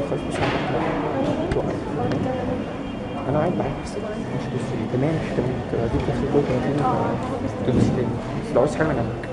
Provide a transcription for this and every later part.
خلاص مش عارف توقف انا قاعد معاك بس مش بص تمام تمام تبقى دي بتاخد كل 30 تدوس تاني بس لو عايز حاجه من جنبك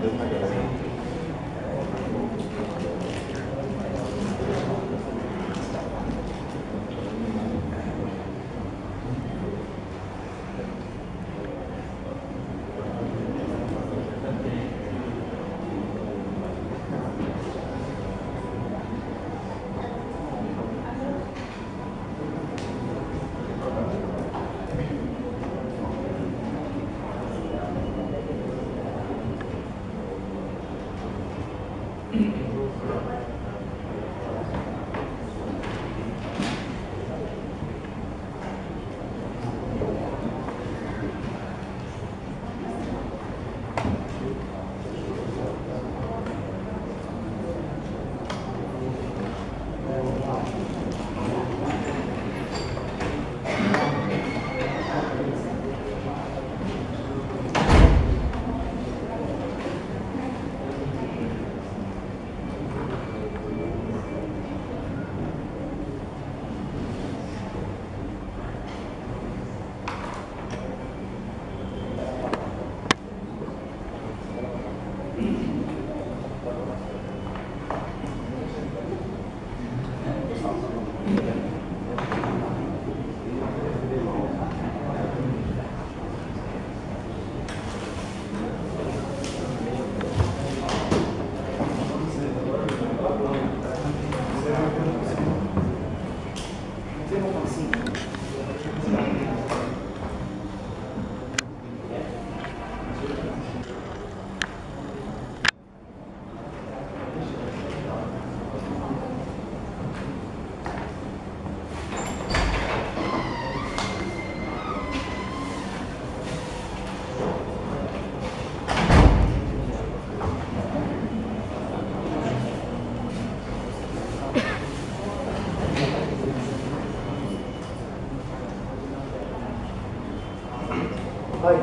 طيب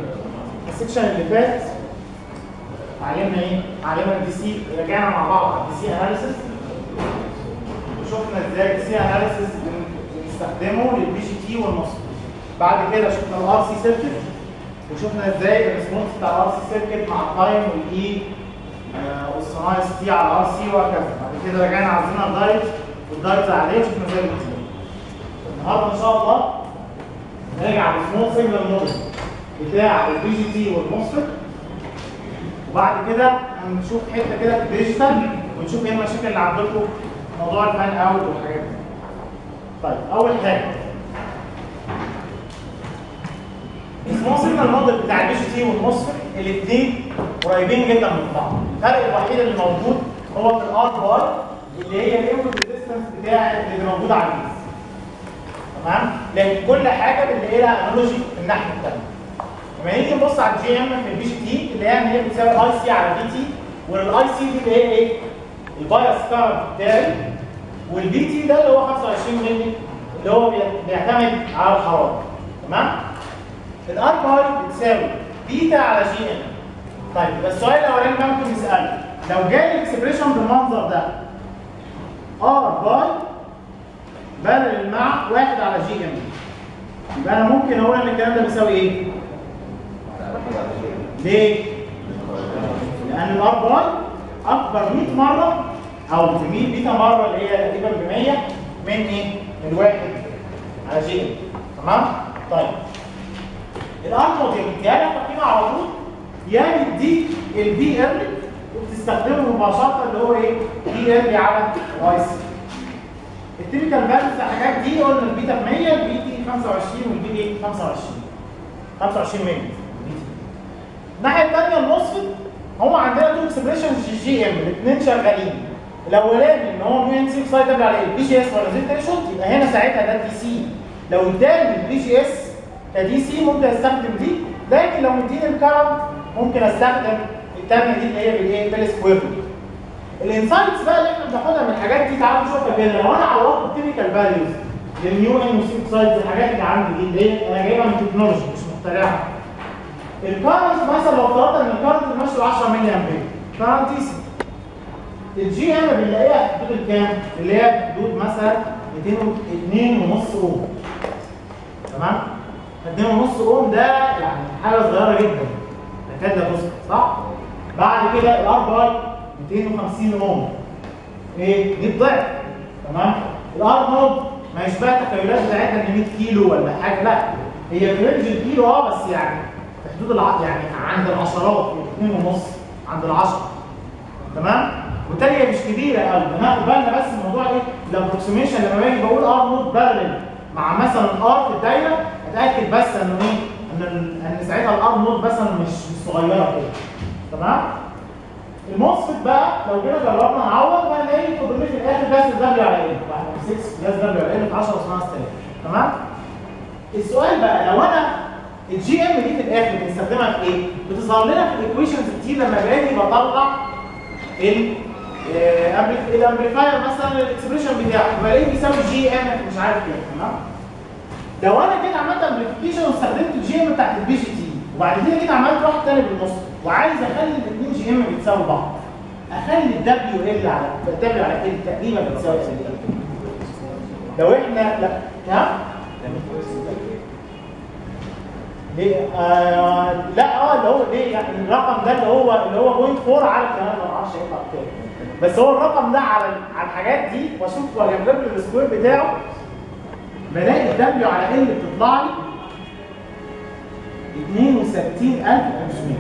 السكشن اللي فات علمنا ايه؟ علمنا الدي سي رجعنا مع بعض على الدي سي اناليسيس وشفنا ازاي الدي سي اناليسيس بنستخدمه للبي جي تي والمصر بعد كده شفنا الار سي سيركت وشفنا ازاي الريسبونس بتاع الار سي سيركت مع التايم والاي والصناعه اس تي على الار سي وهكذا بعد كده رجعنا عزلنا الدايت والدايت عليه وشفنا ازاي بتزيد النهارده ان شاء الله نرجع للسمول سيجنال موديل بتاع البي جي تي والموسفيت وبعد كده هنشوف حته كده في الديجيتال ونشوف ايه المشاكل اللي عندكم في موضوع الفان اوت والحاجات دي. طيب اول حاجه السمول سيجنال موديل بتاع البي جي تي والموسفيت الاثنين قريبين جدا من بعض الفرق الوحيد اللي موجود هو في الار بار اللي هي الانبوت ريزيستنس بتاع اللي موجود على البيز تمام لكن كل حاجه بنلاقي لها انالوجي في الناحيه الثانيه لما نيجي نبص على الجي ام في البي جي تي اللي هي ان هي بتساوي اي سي على في تي والاي سي دي اللي هي ايه؟ البايس كارب بتاعي والبي تي ده اللي هو 25 مللي اللي هو بي- بيعتمد على الحراره تمام؟ الار باي بتساوي بيتا على جي ام طيب يبقى السؤال الاولاني بقى ممكن نساله لو جالي الاكسبريشن بالمنظر ده ار باي بارل مع واحد على جي ام يبقى انا ممكن اقول ان الكلام ده بيساوي ايه؟ ليه؟ لان الار باي اكبر 100 مره او 100 بيتا مره اللي هي تقريبا ب 100 من ايه؟ من واحد على جي ام تمام؟ طيب الار موديل يا لها قيمه على طول يا بيديك البي ال وبتستخدمه مباشره اللي هو ايه؟ بي ال على الاي سي التيبيكال فاليوز الحاجات دي قلنا البيتا ب 100 البي تي 25 والبي ايه 25 25 مللي الناحيه الثانيه الموسفيت هم عندنا تو اكسبريشنز جي جي ام الاثنين شغالين الاولاني ان هو ميو ان سي سايتر على البي جي اس ولا زي تريشولد يبقى هنا ساعتها ده دي سي لو اداني البي جي اس كدي سي ممكن استخدم دي لكن لو مديني الكرنت ممكن استخدم الثانيه دي اللي هي بالايه بالسكوير الانسايتس بقى اللي احنا بناخدها من الحاجات دي تعالوا نشوفها كده لو انا عوضت التيبيكال فاليوز للنيو ان وسيك سايتس الحاجات اللي عندي دي اللي هي انا جايبها من تكنولوجي مش مخترعها الكارنت مثلا لو افترضنا ان الكارنت ماشي ب 10 ملي امبير كارنت دي الجي ام بنلاقيها في حدود الكام؟ اللي هي في حدود مثلا 202 ونص اوم تمام؟ 2 ونص اوم ده يعني حاجه صغيره جدا تكاد لا تذكر صح؟ بعد كده الار باي 250 اوم ايه 100 ضعف تمام الار نود ما يشبه التخيلات بتاعتنا ان 100 كيلو ولا حاجه لا هي في رينج الكيلو اه بس يعني في حدود الع... يعني عند العشرات 2 ونص عند العشرة تمام وبالتالي هي مش كبيره قوي هناخد بالنا بس من موضوع ايه الابروكسيميشن لما باجي بقول ار نود بارلل مع مثلا ار في الدايره اتاكد بس انه ايه ان ال- ان ساعتها الار نود مثلا مش مش صغيره كده تمام الموسفيت بقى لو جينا جربنا نعوض هنلاقي فاضل لي في الاخر بس الدبليو على ايه؟ واحد 6 جاز دبليو على ايه في 10 و 5000 تمام؟ السؤال بقى لو انا الجي ام دي في الاخر بنستخدمها في ايه؟ بتظهر لنا في الايكويشنز كتير لما باجي بطلع ال آه، أمبلي- الامبليفاير مثلا الاكسبريشن بتاعه بلاقيه بيساوي جي ام مش عارف كده تمام؟ لو انا كده عملت امبليفيكيشن واستخدمت الجي ام بتاعت البي جي تي وبعد كده جيت عملت واحد تاني بالنص وعايز اخلي الاثنين جي ام بيتساوي بعض اخلي الدبليو ال على الدبليو على ال تقريبا بتساوي ال لو احنا لا نعم ليه آه لا اه اللي هو ليه يعني الرقم ده اللي هو اللي هو 0.4 على الكلام ما اعرفش هيطلع كام بس هو الرقم ده على على الحاجات دي واشوف واجيب له السكوير بتاعه بلاقي الدبليو على ال بتطلع لي 62500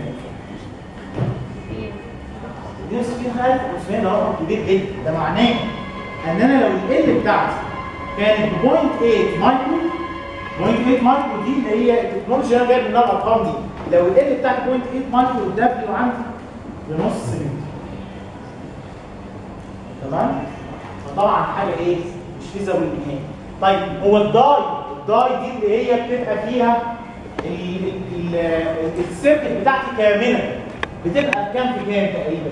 62500 ده رقم كبير جدا ده معناه ان انا لو ال بتاعتي كانت 0.8 مايكرو 0.8 مايكرو دي اللي هي التكنولوجيا اللي انا جايب منها الارقام دي لو ال بتاعتي 0.8 مايكرو الدبليو عندي بنص سنتي تمام فطبعا حاجه ايه مش فيزابل نهائي طيب هو الداي الداي دي اللي هي بتبقى فيها ال- ال- ال- السيركت بتاعتي كامله بتبقى في كام في كام تقريبا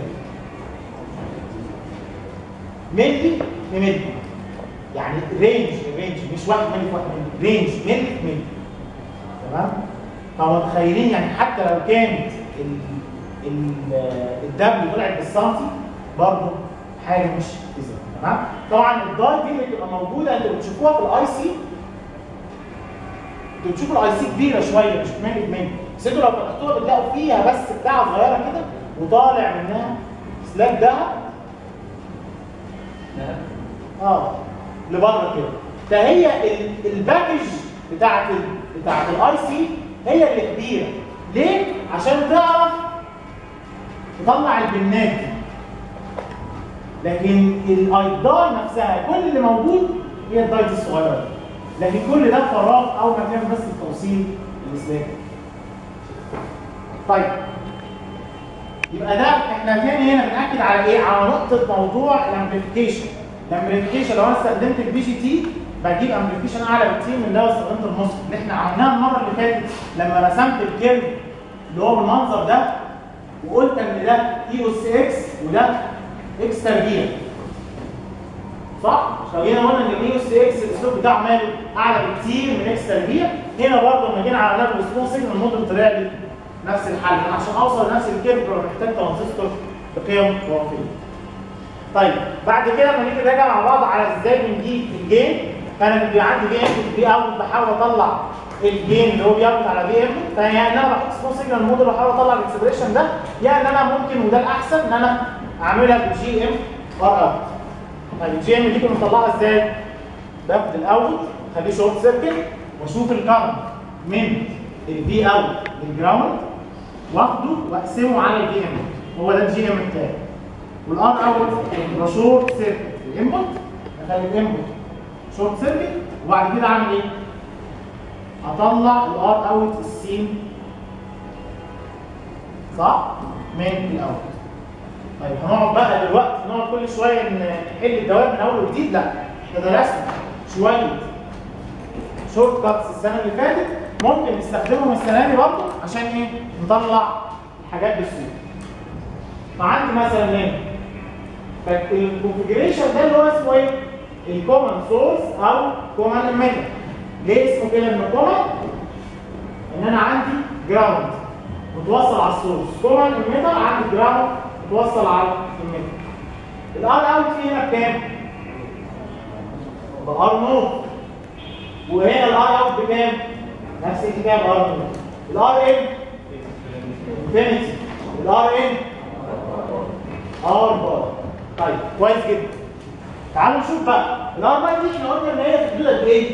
ملي في ملي يعني رينج رينج مش واحد ملي في واحد ملي رينج ملي في ملي تمام طبعا متخيلين يعني حتى لو كانت ال ال الدبليو طلعت بالسنتي برضه حاجه مش فيزيكال تمام طبعا الداي دي اللي بتبقى موجوده انتوا بتشوفوها في الاي سي انتوا بتشوفوا الاي سي كبيره شويه مش ملي في ملي بس انتوا لو فتحتوها بتلاقوا فيها بس بتاعه صغيره كده وطالع منها سلاك دهب اه لبره كده فهي ال- الباكج بتاعت ال- بتاعت الاي سي هي اللي كبيره ليه؟ عشان تعرف تطلع البنات دي لكن الايداي نفسها كل اللي موجود هي الداي دي الصغيره دي لكن كل ده فراغ او مكان بس التوصيل الاسلاك طيب يبقى ده احنا تاني هنا بنأكد على ايه؟ على نقطة موضوع الامبليفيكيشن. الامبليفيكيشن لو انا استخدمت البي جي تي بجيب امبليفيكيشن اعلى بكتير من ده واستخدمت النص اللي احنا عملناها المرة اللي فاتت لما رسمت الكيرف اللي هو بالمنظر ده وقلت ان ده اي اس اكس وده اكس تربيع. صح؟ مش لو جينا قلنا ان الاي اس اكس الاسلوب بتاعه ماله اعلى بكتير من اكس تربيع، هنا برضه لما جينا على ليفل سمول سيجنال الموديل طلع لي نفس الحل أنا عشان اوصل لنفس الكيرف ببقى محتاج ترانزستور بقيم خرافيه. طيب بعد كده لما نيجي نراجع مع بعض على ازاي بنجيب الجين فانا بيبقى عندي في انبوت في اوت بحاول اطلع الجين اللي هو بياخد على في انبوت فيا ان انا بحط سمول سيجنال موديل واحاول اطلع الاكسبريشن ده يا ان انا ممكن وده الاحسن ان انا اعملها بالجي ام ار اوت. طيب الجي ام دي كنا بنطلعها ازاي؟ باخد الاوت اخليه شورت سيركت واشوف الكرنت من الفي اوت للجراوند واخده واقسمه على الجي ام هو ده الجي ام بتاعي والار اوت يبقى شورت سيركت الانبوت اخلي الانبوت شورت سيركت وبعد كده اعمل ايه؟ اطلع الار اوت السين صح؟ من الاوت طيب هنقعد بقى دلوقتي نقعد كل شويه نحل الدوائر من اول وجديد لا احنا درسنا شويه شورت كاتس السنه اللي فاتت ممكن نستخدمهم السنه دي برضه عشان ايه؟ نطلع الحاجات بسهوله. فعندي مثلا هنا فالكونفجريشن ده اللي هو اسمه ايه؟ الكومن سورس او كومن اميتر. ليه اسمه كده من كومن؟ ان انا عندي جراوند متوصل على السورس، كومن اميتر عندي جراوند متوصل على الاميتر. الار اوت فيه هنا بكام؟ بار نوت وهنا الار اوت بكام؟ نفس الكتاب ار نوت. الار ان انفينيتي الار ان ار باي طيب كويس جدا تعالوا نشوف بقى الار باي دي احنا قلنا ان هي في حدود قد ايه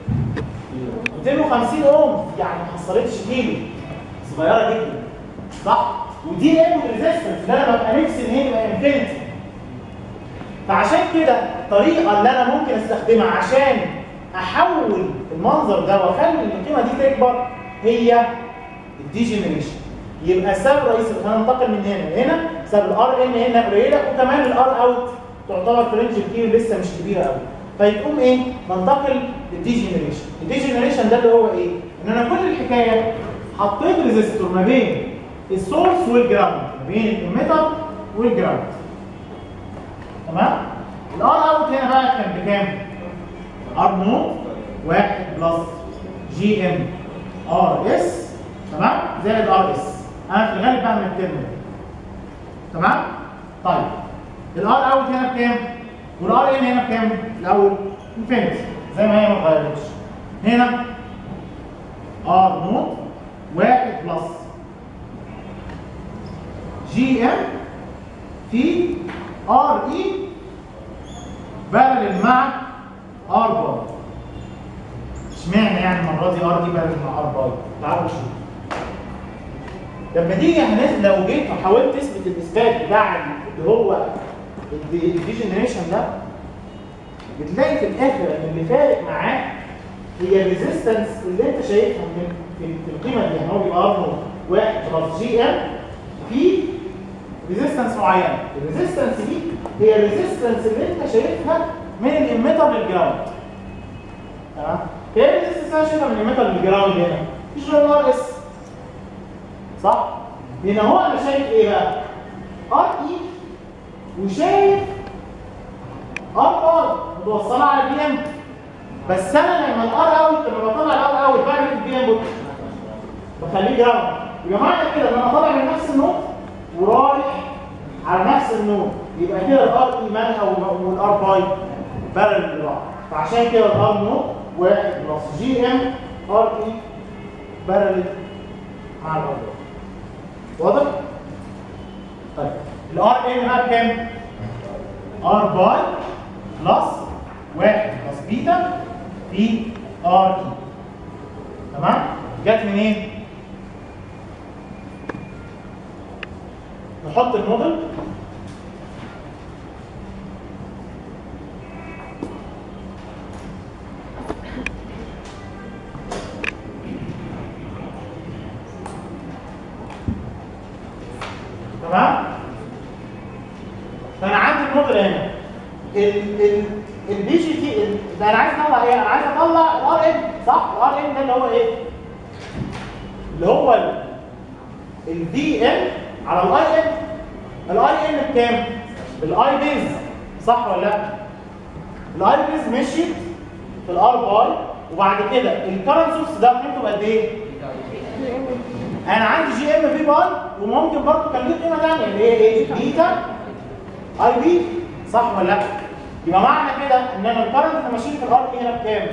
250 اوم يعني ما حصلتش كيلو صغيره جدا صح ودي الانبوت ريزيستنس اللي انا ببقى نفسي ان هي تبقى انفينيتي فعشان كده الطريقه اللي انا ممكن استخدمها عشان احول المنظر ده واخلي القيمه دي تكبر هي الديجنريشن يبقى السبب الرئيسي هننتقل من هنا لهنا سبب الار ان هنا قليله وكمان الار اوت تعتبر في رينج الكيلو لسه مش كبيره قوي فيقوم ايه ننتقل للديجنريشن الديجنريشن ده اللي هو ايه ان انا كل الحكايه حطيت ريزيستور ما بين السورس والجراوند ما بين الاميتر والجراوند تمام الار اوت هنا بقى كان بكام ار نوت 1 بلس جي ام ار اس تمام زائد ار اس انا في الغالب بعمل الترم ده تمام طيب الار اوت هنا بكام والار ان هنا بكام الاول انفينيتي زي ما هي ما اتغيرتش هنا ار نوت 1 بلس جي ام في ار اي بارل مع ار باي اشمعنى يعني المره دي ار دي بارل مع ار باي تعالوا نشوف لما تيجي هنس لو جيت وحاولت تثبت الاثبات بتاع اللي هو الديجنريشن ده بتلاقي في الاخر ان اللي فارق معاه هي الريزيستنس اللي انت شايفها من في, في القيمه دي يعني هو بيبقى ار 1 بلس جي ام في ريزيستنس معينه الريزيستنس دي هي الريزيستنس اللي انت شايفها من الاميتر للجراوند تمام هي الريزيستنس اللي انا شايفها من الاميتر للجراوند هنا مفيش غير ار اس صح هنا هو انا شايف ايه بقى ار اي وشايف ار ار متوصله على البي ام بس انا لما الار اوت لما بطلع الار اوت بعمل البي ام بخليه جراوند يبقى معنى كده ان انا طالع من نفس النوت ورايح على نفس النوت يبقى كده الار اي مالها والار باي بارل لبعض فعشان كده الار نوت 1 بلس جي ام ار اي بارل مع الار باي واضح؟ طيب الار ان بقى بكام؟ ار باي بلس 1 بلس بيتا في ار اي تمام؟ جت منين؟ نحط الموديل تمام فانا عندي الموديل هنا ال ال البي جي تي ال- ده انا عايز اطلع ايه انا عايز اطلع الار ان صح الار ان ده اللي هو ايه اللي هو الفي ان على الاي ان الاي ان بكام بالاي بيز صح ولا لا الاي بيز مشيت في الار باي وبعد كده الكرنت سورس ده قيمته بقد ايه انا عندي جي ام في باي وممكن برضه كان ليه قيمه ثانيه اللي هي ايه بيتا اي بي صح ولا لا يبقى معنى كده ان انا الكرنت اللي ماشيين في الار هنا بكام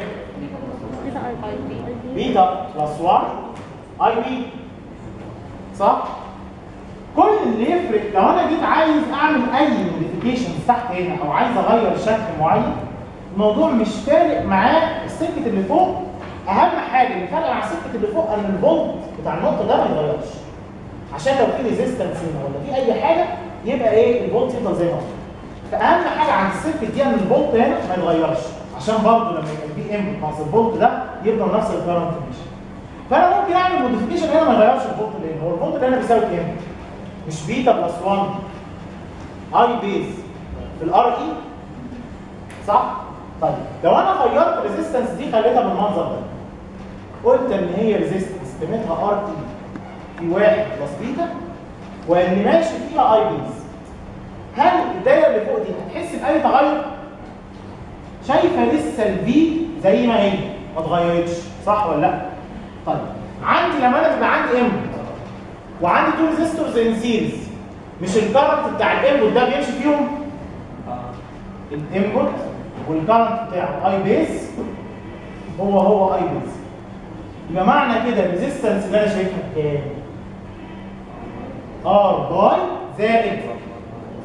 بيتا بلس 1 اي بي صح كل اللي يفرق لو انا جيت عايز اعمل اي موديفيكيشن تحت هنا او عايز اغير شكل معين الموضوع مش فارق معاه السلكت اللي فوق اهم حاجه اللي فارقه مع السلكت اللي فوق ان الفولت بتاع النقطه ده ما يتغيرش عشان لو في ريزيستنس هنا ولا في اي حاجه يبقى ايه الفولت يفضل زي ما هو فاهم حاجه عن السلكت دي ان الفولت هنا ما يتغيرش عشان برضه لما يبقى في ام ناقص الفولت ده يفضل نفس الكرنت ماشي فانا ممكن اعمل موديفيكيشن هنا ما يغيرش الفولت اللي هنا هو الفولت اللي هنا بيساوي كام؟ مش بيتا بلس 1 اي بيز في الار اي صح؟ طيب لو انا غيرت الريزيستنس دي خليتها بالمنظر ده قلت ان هي ريزيستنس قيمتها ار تي في 1 بلس بيتا واللي ماشي فيها اي بيز هل الدايره اللي فوق دي هتحس باي تغير؟ شايفه لسه الفي زي ما هي ما اتغيرتش صح ولا لا؟ طيب عندي لما انا بيبقى عندي ام وعندي تو ريزيستورز ان سيريز مش الكرنت بتاع الانبوت ده بيمشي فيهم الانبوت والكرنت بتاعه اي بيز هو هو اي بيز يبقى معنى كده الريزيستنس اللي انا شايفها بكام؟ ار باي زائد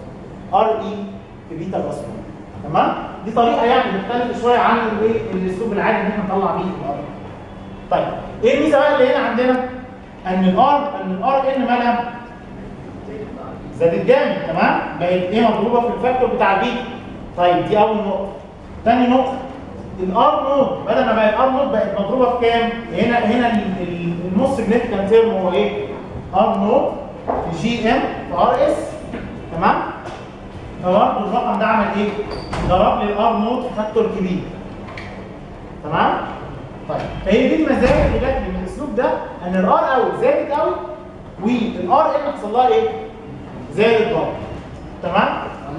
ار اي في بيتا بلس 1 تمام دي طريقه يعني مختلفه شويه عن الايه الاسلوب العادي اللي احنا نطلع بيه الار طيب ايه الميزه بقى اللي هنا عندنا ان الار ان الار ان مالها زادت جامد تمام بقت ايه مضروبه في الفاكتور بتاع البيتا طيب دي اول نقطه تاني نقطه الار نود بدل ما بقت ار نود بقت مضروبه في كام هنا هنا ال- ال- النص سيجنفكانت تيرم هو ايه ار نود في جي ام في ار اس تمام فبرضه الرقم ده عمل ايه ضرب لي الار نود في فاكتور كبير تمام طيب فهي دي المزايا اللي جت من الاسلوب ده ان الار اوت زادت قوي والار ان حصل لها ايه زادت برضه تمام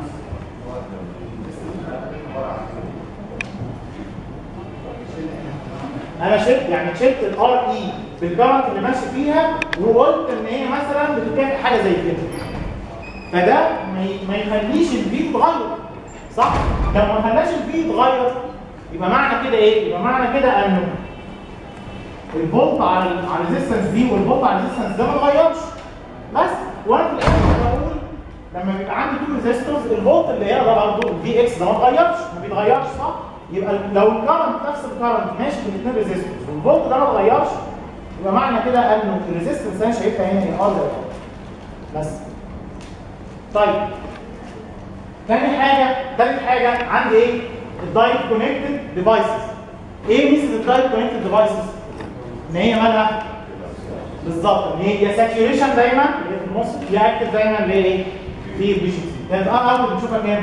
انا شلت يعني شلت الار اي بالكرنت اللي ماشي فيها وقلت ان هي مثلا بتكافئ حاجه زي كده فده ما ي- ما يخليش الفي يتغير صح؟ لو ما خلاش الفي يتغير يبقى معنى كده ايه؟ يبقى معنى كده انه الفولت على ال- على الريزستنس دي والفولت على الريزستنس ده ما اتغيرش بس وانا في الاخر بقول لما بيبقى عندي تو ريزيستورز الفولت اللي هي ده برضه الفي اكس ده ما اتغيرش ما بيتغيرش صح؟ يبقى لو الكرنت نفس الكرنت ماشي في الاثنين ريزيستورز والفولت ده ما اتغيرش يبقى معنى كده انه الريزيستنس اللي انا شايفها هنا هي ار ده بس طيب تاني حاجه تالت حاجه عندي ايه؟ الدايركت كونكتد ديفايسز ايه ميزه الدايركت كونكتد ديفايسز؟ ان هي مالها بالظبط ان هي يا ساتوريشن دايما اللي هي في النص يا اكتف دايما اللي هي ايه؟ في البي جي سي كانت ار اوت بنشوفها كام؟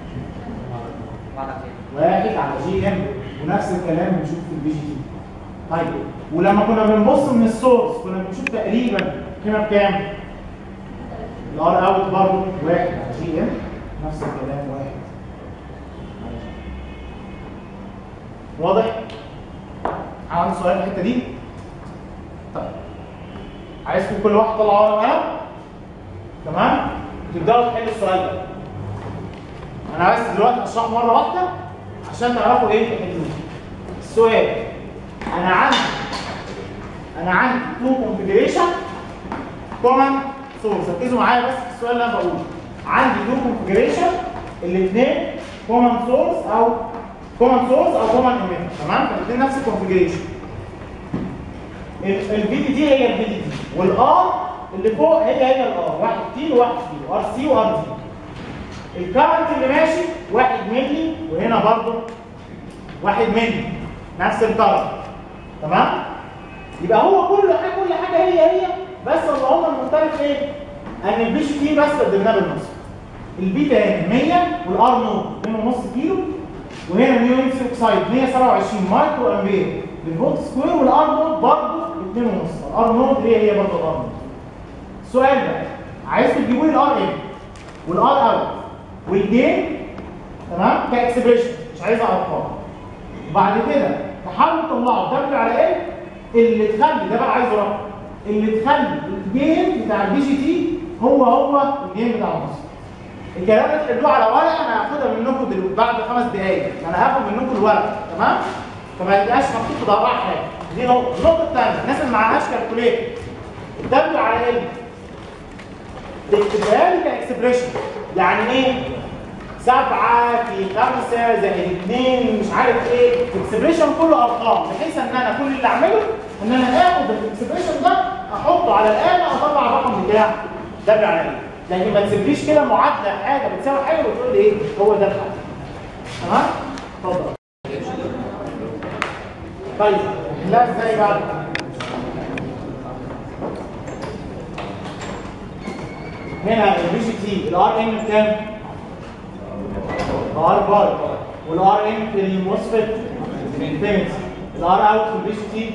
واحد على جي ام ونفس الكلام بنشوفه في البي جي تي طيب ولما كنا بنبص من السورس كنا بنشوف تقريبا قيمه بكام؟ الار اوت برضه واحد على جي ام نفس الكلام واحد على جي إم. واضح؟ عندي سؤال في الحته دي؟ طيب عايزكم كل واحد طلع ورقه وقلم تمام؟ وتبداوا تحلوا السؤال ده انا عايز دلوقتي اشرح مره واحده عشان تعرفوا ايه تحلوه السؤال انا عندي انا عندي تو كونفيجريشن كومن سورس ركزوا معايا بس في السؤال اللي انا بقوله عندي تو كونفيجريشن الاثنين كومن سورس او كومن سورس او كومن ايميتر تمام فالاثنين نفس الكونفيجريشن الفي دي دي هي الفي دي دي والار اللي فوق هي هي الار واحد تي وواحد تي وار سي وار دي الكارنت اللي ماشي واحد ملي وهنا برضه واحد ملي نفس الكارنت تمام يبقى هو كل حاجه كل حاجه هي هي بس اللهم المختلف ايه؟ ان البي جي تي بس قدمناه بالنص البي تاني 100 والار نود 2.5 كيلو وهنا نيو انسي اوكسايد 127 مايكرو امبير بالفولت سكوير والار نود برضه 2.5 الار نود هي هي برضه الار نود السؤال بقى عايز تجيبوا لي الار ان والار اوت والجين تمام كاكسبريشن مش عايز ارقام وبعد كده تحاولوا تطلعوا دبل على ال اللي تخلي ده بقى عايز رقم اللي تخلي الجين بتاع البي جي تي هو هو الجين بتاع مصر الكلام ده تحلوه على ورقه انا هاخدها منكم دلوقتي بعد خمس دقائق انا هاخد منكم الورقه تمام فما يبقاش مكتوب في ظهرها حاجه دي نقطه النقطه الثانيه الناس اللي معهاش كالكوليتر الدبل على ال تكتبها لي كاكسبريشن يعني ايه؟ سبعة في خمسة زائد اثنين مش عارف ايه الاكسبريشن كله ارقام بحيث ان انا كل اللي اعمله ان انا اخد الاكسبريشن ده احطه على الاله اطلع الرقم بتاعه ده اللي عليا لكن ما تسيبليش كده معادله حاجه بتساوي حاجه وتقول لي ايه هو ده الحل تمام؟ اتفضل طيب لا ازاي بقى؟ هنا البي جي تي الار ان بكام؟ ار بار والار ان في الموسفيت انفينيتي الار اوت في البي جي تي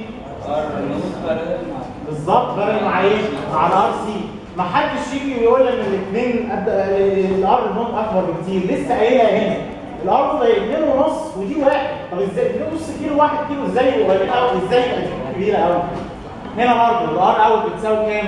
بالظبط بارل مع ايه؟ مع الار سي ما حدش يجي ويقول ان الاثنين الار نوت اكبر بكتير لسه قايلها هنا الار ده 2 ونص ودي واحد طب ازاي 2 ونص كيلو 1 كيلو ازاي قليل قوي ازاي بقت كبيره قوي هنا برضه الار اوت بتساوي كام؟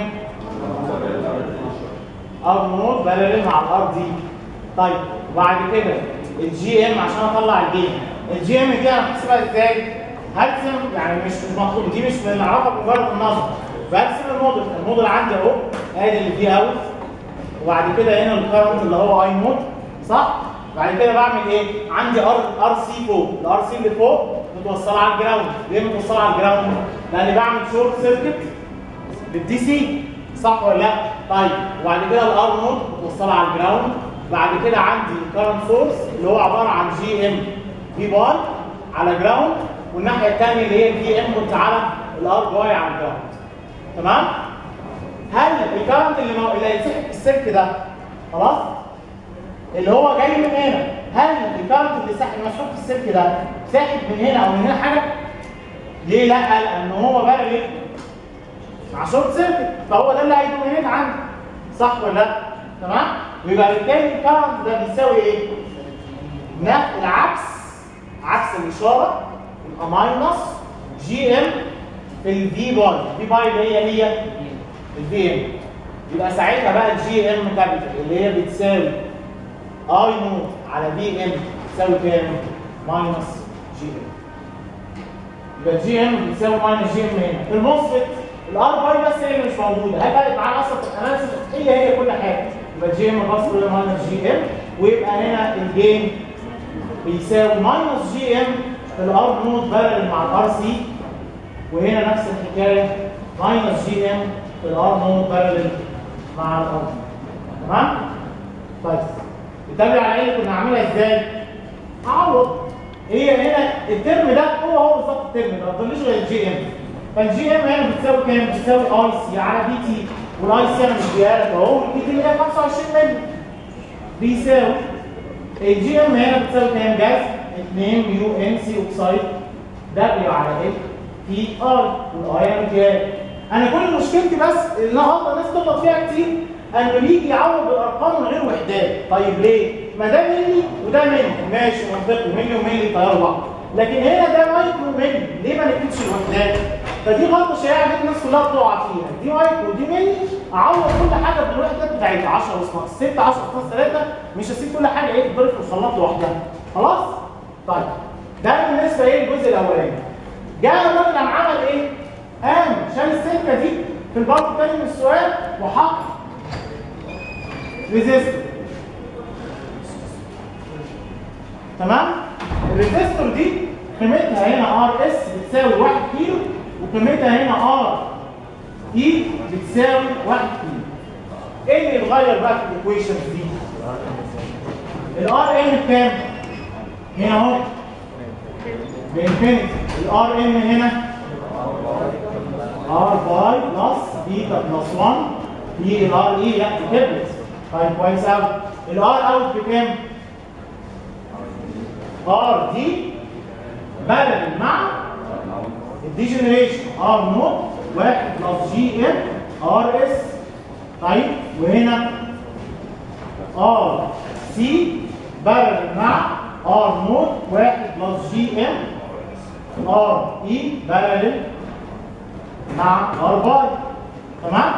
ار نوت بارل مع الار دي طيب وبعد كده الجي ام عشان اطلع الجيم الجي ام دي انا بحسبها ازاي؟ هرسم يعني مش مش مطلوب دي مش بنعرفها بمجرد النظر برسم الموديل الموديل عندي اهو ادي اللي فيه اوت وبعد كده هنا الكرنت اللي هو اي نوت صح؟ بعد كده بعمل ايه؟ عندي ار ار سي فوق، الار سي اللي فوق متوصله على الجراوند، ليه متوصله على الجراوند؟ لان بعمل شورت سيركت بالدي سي صح ولا لا؟ طيب وبعد كده الار نوت متوصله على الجراوند، بعد كده عندي الكرنت سورس اللي هو عباره عن جي ام في باي على جراوند والناحيه الثانيه اللي هي الفي ام كنت على الار باي على الجراوند. تمام؟ هل الكرنت اللي مو... اللي هيتسحب في السلك ده خلاص؟ اللي هو جاي من هنا هل الكرنت اللي ساحب مسحوب في السلك ده ساحب من هنا او من هنا حاجه؟ ليه لا؟ لان هو بارل مع شورت سيركت فهو ده اللي هيدومينيت عندي صح ولا لا؟ تمام؟ ويبقى بالتالي الكرنت ده بيساوي ايه؟ نفس العكس عكس الاشاره يبقى ماينس جي ام في الفي باي الفي باي اللي هي هي الفي ام يبقى ساعتها بقى الجي ام كابيتال اللي هي بتساوي اي نوت على في ام تساوي كام؟ ماينس جي ام يبقى جي ام بتساوي ماينس جي ام هنا في المصفت الار باي بس هي اللي مش موجوده هي فرقت معانا اصلا في الاناليسيس هي هي كل حاجه يبقى جي ام بلس كل ماينس جي ام ويبقى هنا الجين بيساوي ماينس جي ام في الار نوت بارل مع الار سي وهنا نفس الحكايه ماينس جي ام في الار نوت بارل مع الار تمام؟ طيب التابع على ايه كنا هنعملها ازاي؟ اعوض هي هنا الترم ده هو هو بالظبط الترم ده ما تضليش غير الجي ام فالجي ام هنا بتساوي كام؟ بتساوي اي سي على بي تي والاي سي انا مش بيها لك اهو البي تي اللي هي 25 مللي بيساوي الجي ام هنا بتساوي كام جاز؟ 2 ميو ان سي اوكسايد دبليو على ال تي اي والاي ام جاي انا كل مشكلتي بس اللي هفضل الناس تغلط فيها كتير انه بيجي يعوض بالارقام من غير وحدات طيب ليه؟ ما ده ملي وده ملي ماشي منطقي ملي وملي طيارة بعض لكن هنا ده مايكرو ملي ليه ما نكتبش الوحدات؟ فدي غلطه شائعه جدا الناس كلها بتقع فيها دي مايكرو ودي ملي اعوض كل حاجه بالوحدات بتاعتها 10 اس 6 10 اس 3 مش هسيب كل حاجه ايه تضرب في الخلاط لوحدها خلاص؟ طيب ده بالنسبه ايه للجزء الاولاني جاء الراجل قام عمل ايه؟ قام شال السلكه دي في البارت الثاني من السؤال وحط ريزيستور تمام الريزيستور دي قيمتها هنا ار اس بتساوي 1 كيلو وقيمتها هنا ار اي بتساوي 1 كيلو ايه اللي يتغير بقى في الايكويشن دي الار ام بكام هنا اهو بانفينيتي الار ام هنا ار باي بلس بيتا بلس 1 في الار اي لا دي كبرت طيب كويس قوي الار اوت بكام؟ ار دي بلل مع الديجنريشن ار نوت 1 بلس جي ام ار اس طيب وهنا ار سي بلل مع ار نوت 1 بلس جي ام ار اي بلل مع ار باي تمام؟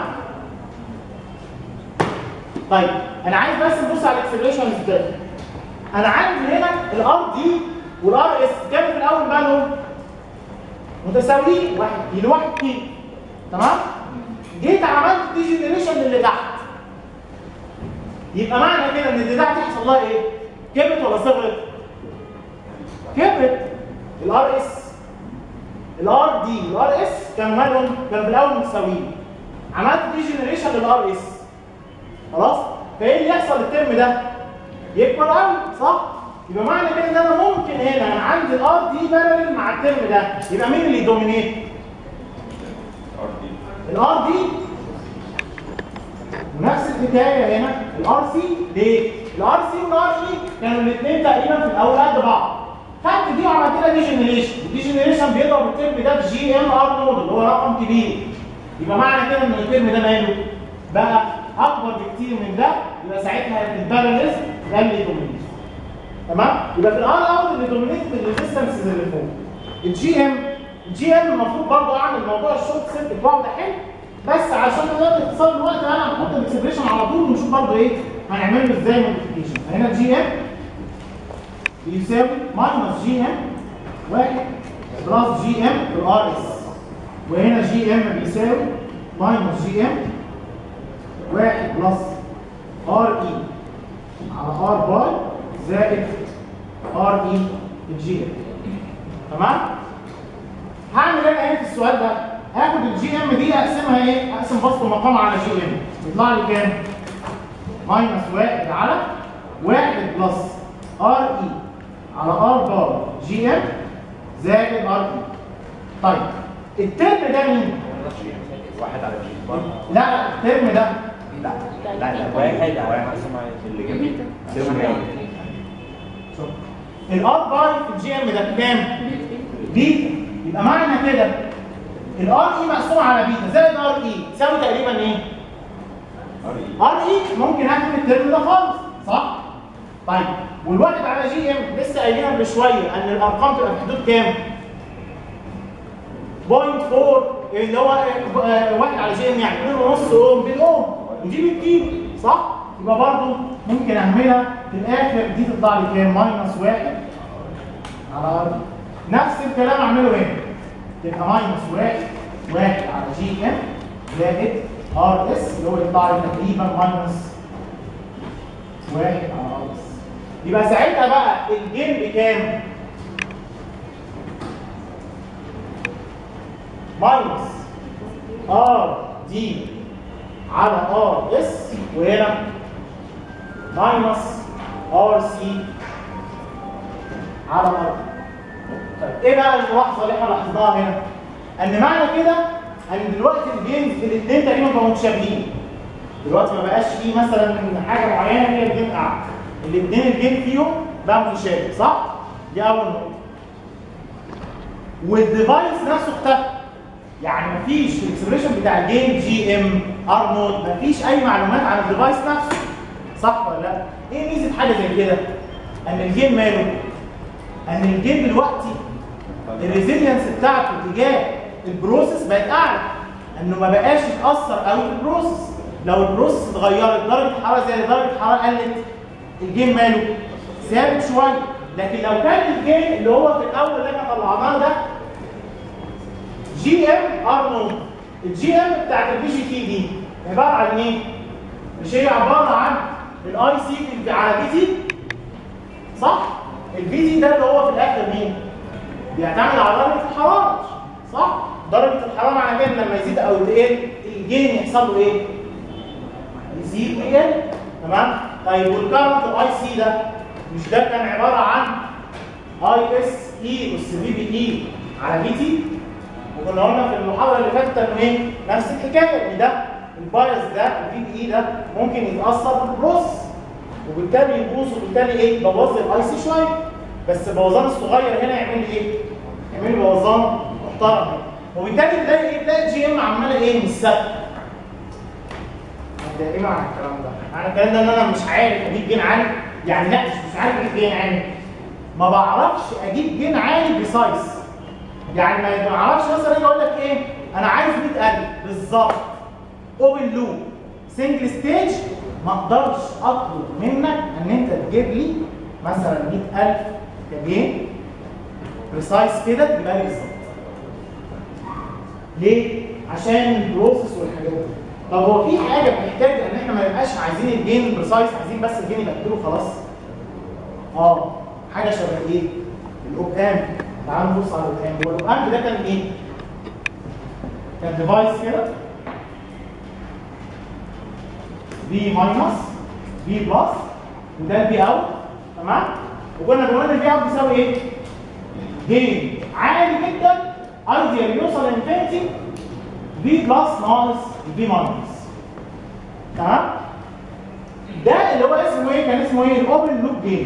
طيب انا عايز بس نبص على الاكسبريشن ازاي انا عندي هنا الار دي والار اس كام في الاول مالهم متساويين 1 كيلو 1 كيلو تمام جيت عملت دي جنريشن اللي تحت يبقى معنى كده ان اللي تحت يحصل لها ايه كبرت ولا صغرت كبرت الار اس الار دي والار اس كانوا مالهم كانوا في الاول متساويين عملت دي جنريشن للار اس خلاص فايه اللي يحصل الترم ده يكبر قوي صح يبقى معنى كده ان انا ممكن هنا انا عندي الار دي بارل مع الترم ده يبقى مين اللي يدومينيت الار دي ونفس الحكايه هنا الار سي ليه الار سي والار اي كانوا الاثنين تقريبا في الاول قد بعض خدت دي وعملت لها دي جنريشن الدي جنريشن بيضرب الترم ده في جي ام ار نود اللي هو رقم كبير يبقى معنى كده ان الترم ده ماله بقى اكبر بكتير من ده يبقى ساعتها الباراليز ده اللي دومينيت تمام يبقى في الار اوت اللي دومينيت الريزيستنسز اللي فوق الجي ام الجي ام المفروض برضه اعمل موضوع الشورت سيركت واقعد احل بس عشان نقدر اتصال الوقت انا هنحط الاكسبريشن على طول ونشوف برضه ايه هنعمل له ازاي موديفيكيشن هنا الجي ام بيساوي ماينس جي ام 1 بلس جي ام في الار اس وهنا جي ام بيساوي ماينس جي ام 1 بلس ار اي على ار باي زائد ار اي الجي ام تمام هعمل انا ايه في السؤال ده هاخد الجي ام دي اقسمها ايه اقسم بسط المقام على جي ام يطلع لي كام ماينس واحد على واحد بلس ار اي على ار بار جي ام زائد ار اي طيب الترم ده مين واحد على جي لا لا الترم ده لا لا لا واحد على واحد اللي جنبيه الار باي في الجي ام ده كام بيتا يبقى معنى كده الار اي مقسوم على بيتا زائد ار اي تساوي تقريبا ايه ار اي ممكن اكتب الترم ده خالص صح طيب والواحد على جي ام لسه قايلينها من شويه ان الارقام تبقى في حدود كام 0.4 اللي هو آه، واحد على جي ام يعني 2.5 اوم بالاوم ودي بالكيلو صح يبقى برضه ممكن اعملها في الاخر دي تطلع لي كام ماينس واحد على ار نفس الكلام اعمله هنا تبقى ماينس واحد واحد على جي ام زائد ار اس اللي هو يطلع لي تقريبا ماينس واحد على ار اس يبقى ساعتها بقى الجيم بكام؟ ماينس ار دي على ار اس وهنا ماينس ار سي على ار طيب ايه بقى الملاحظه اللي احنا لاحظناها هنا؟ ان معنى كده ان دلوقتي الجيمز الاثنين تقريبا بقوا متشابهين دلوقتي ما بقاش فيه مثلا حاجه معينه هي الاثنين قاعده الاثنين الجيم فيهم بقى متشابه صح؟ دي اول نقطه والديفايس نفسه اختفى يعني مفيش في الاكسبريشن بتاع الجيم جي ام ار نود مفيش اي معلومات عن الديفايس نفسه صح ولا لا؟ ايه ميزه حاجه زي كده؟ ان الجيم ماله؟ ان الجيم دلوقتي الريزيلينس بتاعته تجاه البروسيس بقت اعلى انه ما بقاش يتاثر قوي بالبروسيس لو البروسيس اتغيرت درجه الحراره زي درجه الحراره قلت الجيم ماله؟ ثابت شويه لكن لو كان الجيم اللي هو في الاول اللي احنا طلعناه ده جي ام ار نود الجي ام بتاعت البي جي تي دي عباره عن ايه؟ مش هي عباره عن الاي سي على بي تي صح؟ البي تي ده اللي هو في الاخر مين؟ بيعتمد على درجه الحراره صح؟ درجه الحراره معنى كده لما يزيد او يقل الجين يحصل له ايه؟ يزيد ويقل تمام؟ طيب والكرنت الاي سي ده مش ده كان عباره عن اي اس اي اس في بي اي على بي تي وكنا قلنا في المحاضره اللي فاتت انه ايه؟ نفس الحكايه ان ده البايس ده البي بي اي ده ممكن يتاثر بالبروسس وبالتالي يبوظ وبالتالي ايه؟ بوظ الاي سي شويه بس البوظان الصغير هنا يعمل لي ايه؟ يعمل لي بوظان محترم وبالتالي تلاقي ايه؟ تلاقي الجي ام عماله ايه؟ مش ثابته. ده ايه معنى الكلام ده؟ معنى الكلام ده ان انا مش عارف اجيب جين عالي يعني لا مش مش عارف اجيب جين عالي ما بعرفش اجيب جين عالي بريسايز يعني ما ما اعرفش مثلا اجي اقول لك ايه انا عايز 100000 بالظبط اوبن لوب سنجل ستيج ما اقدرش اطلب منك ان انت تجيب لي مثلا 100000 كجين بريسايز كده تجيبها لي بالظبط ليه؟ عشان البروسيس والحاجات دي طب هو في حاجه بنحتاج ان احنا ما نبقاش عايزين الجين بريسايز عايزين بس الجين يبقى كده خلاص اه حاجه شبه ايه؟ الاوب ام تعالوا نبص على الاوب ام هو الاوب ام ده كان ايه؟ كان ديفايس كده بي ماينس بي بلس وده البي اوت تمام؟ وكنا بنقول البي اوت بيساوي ايه؟ جين عالي جدا ايديال يوصل لانفينيتي بي بلس ناقص بي ماينس تمام؟ ده اللي هو اسمه ايه؟ كان اسمه ايه؟ الاوبن لوب جين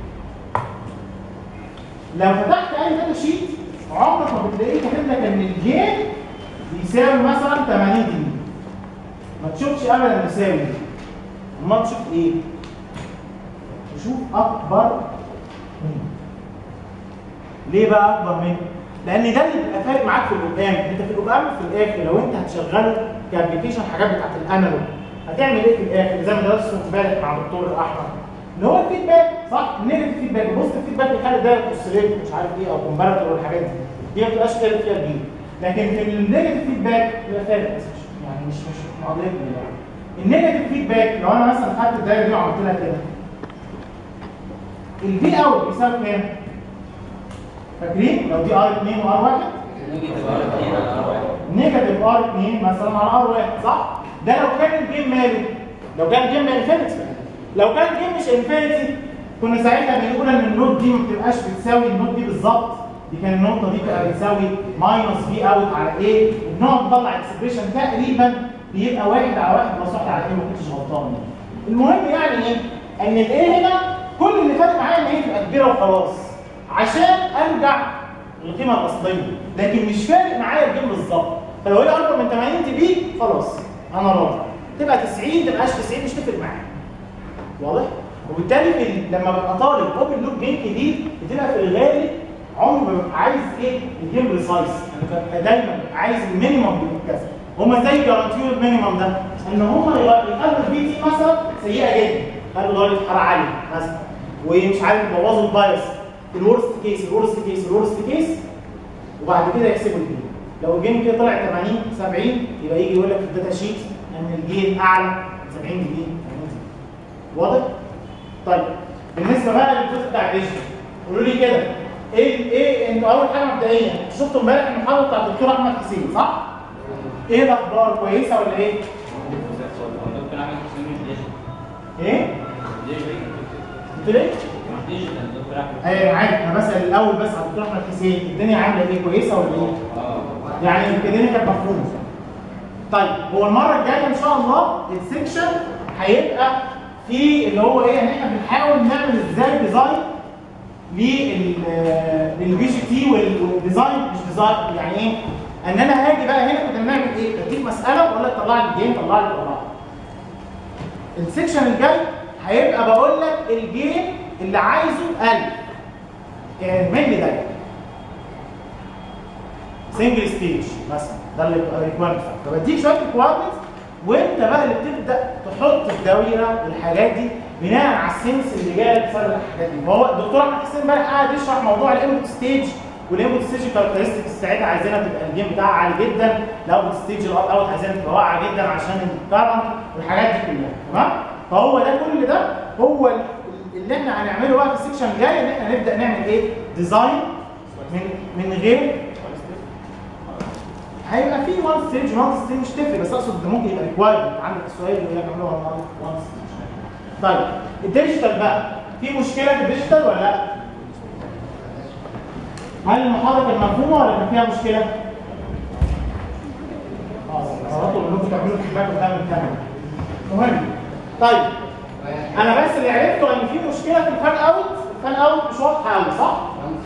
لو فتحت اي داتا شيت عمرك ما بتلاقيه كاتب لك ان الجين بيساوي مثلا 80 جنيه ما تشوفش ابدا يساوي اما تشوف ايه؟ تشوف اكبر منه ليه بقى اكبر منه؟ لان ده اللي بيبقى فارق معاك في القدام انت في القدام في الاخر لو انت هتشغله كابلكيشن حاجات بتاعت الانالوج هتعمل ايه في الاخر زي ما درسته امبارح مع الدكتور احمد اللي هو الفيدباك صح النيجاتيف فيدباك بص الفيدباك بيخلي ده اوسيليت مش عارف ايه او كومباراتور والحاجات دي دي ما بتبقاش فارق فيها دي لكن في النيجاتيف فيدباك بيبقى فارق بس مش يعني مش مش قضيه يعني النيجاتيف فيدباك لو انا مثلا خدت الدايره دي وعملت لها كده الفي اوت بيساوي كام؟ فاكرين لو دي ار 2 وار 1 نيجاتيف ار 2 مثلا على ار 1 صح؟ ده لو كان الجيم ماله لو كان الجيم انفينيتي لو كان الجيم مش انفينيتي كنا ساعتها بنقول ان النوت دي ما بتبقاش بتساوي النوت دي بالظبط دي كان النقطه دي بتبقى بتساوي ماينس في اوت على ايه وبنقعد نطلع اكسبريشن تقريبا بيبقى واحد على واحد بلس واحد على ايه ما كنتش غلطان المهم يعني ايه ان الايه هنا كل اللي فارق معايا ان هي تبقى كبيره وخلاص عشان ارجع للقيمه الاصليه لكن مش فارق معايا الجيم بالظبط فلو هي اكبر من 80 تي بي خلاص انا راضي تبقى 90 تبقاش 90 مش تفرق معايا واضح وبالتالي في ال- لما ببقى طالب اوبن لوب جيم جديد بتبقى في الغالب عمري ما ببقى عايز ايه الجيم بريسايز انا ببقى دايما عايز المينيمم يبقى كذا هما ازاي جارانتيو المينيمم ده ان هما يخلوا البي تي مثلا سيئه جدا خلوا درجه حراره عاليه مثلا ومش عارف يبوظوا البايس الورست كيس الورست كيس الورست كيس وبعد كده يحسبوا الجين لو الجين كده طلع 80 70 يبقى يجي يقول لك في الداتا شيت ان الجين اعلى من 70 دي بي واضح؟ طيب بالنسبه بقى للجزء بتاع الديجيتال قولوا لي كده ايه ايه انتوا اول حاجه مبدئيا شفتوا امبارح المحاضره بتاعت الدكتور احمد حسين صح؟ ايه الاخبار كويسه ولا ايه؟ دكتور احمد حسين مش ديجيتال ايه؟ ديجيتال قلت ليه؟ مش ديجيتال دكتور احمد ايوه عارف انا بسال الاول بس على الدكتور احمد حسين الدنيا عامله ايه كويسه ولا ايه؟ اه يعني الدنيا كانت مفهومه طيب هو المره الجايه ان شاء الله السكشن هيبقى في اللي هو ايه ان احنا بنحاول نعمل ازاي ديزاين لل للبي جي تي والديزاين مش ديزاين يعني ايه ان انا هاجي بقى هنا كنا بنعمل ايه بديك مساله واقول لك طلع لي الجيم طلع لي القراءه السكشن الجاي هيبقى بقول لك الجيم اللي عايزه 1000 اعمل لي ده سنجل ستيج مثلا ده اللي بيبقى ريكويرمنت فبديك شويه ريكويرمنت وانت بقى اللي بتبدا تحط الدويره والحاجات دي بناء على السنس اللي جاي بسبب الحاجات دي وهو الدكتور احمد حسين امبارح قاعد يشرح موضوع الانبوت ستيج والانبوت ستيج الكاركترستكس بتاعتها عايزينها تبقى الجيم بتاعها عالي جدا الاوت ستيج الاب اوت عايزينها تبقى واقعه جدا عشان الكارنت والحاجات دي كلها تمام فهو ده كل ده هو ال- اللي احنا هنعمله بقى في السكشن الجاي ان احنا نبدا نعمل ايه ديزاين من من غير هيبقى في وان ستيج وان ستيج مش تفرق بس اقصد ده ممكن يبقى ريكوايرمنت عندك السؤال اللي يقول لك اعمله وان ستيج طيب الديجيتال بقى في مشكله في الديجيتال ولا لا؟ هل المحاضره كانت مفهومه ولا كان فيها مشكله؟ اه قررتوا انكم تعملوا فيدباك قدام الكاميرا مهم طيب انا بس اللي عرفته ان في مشكله في الفان اوت الفان اوت مش واضحه قوي صح؟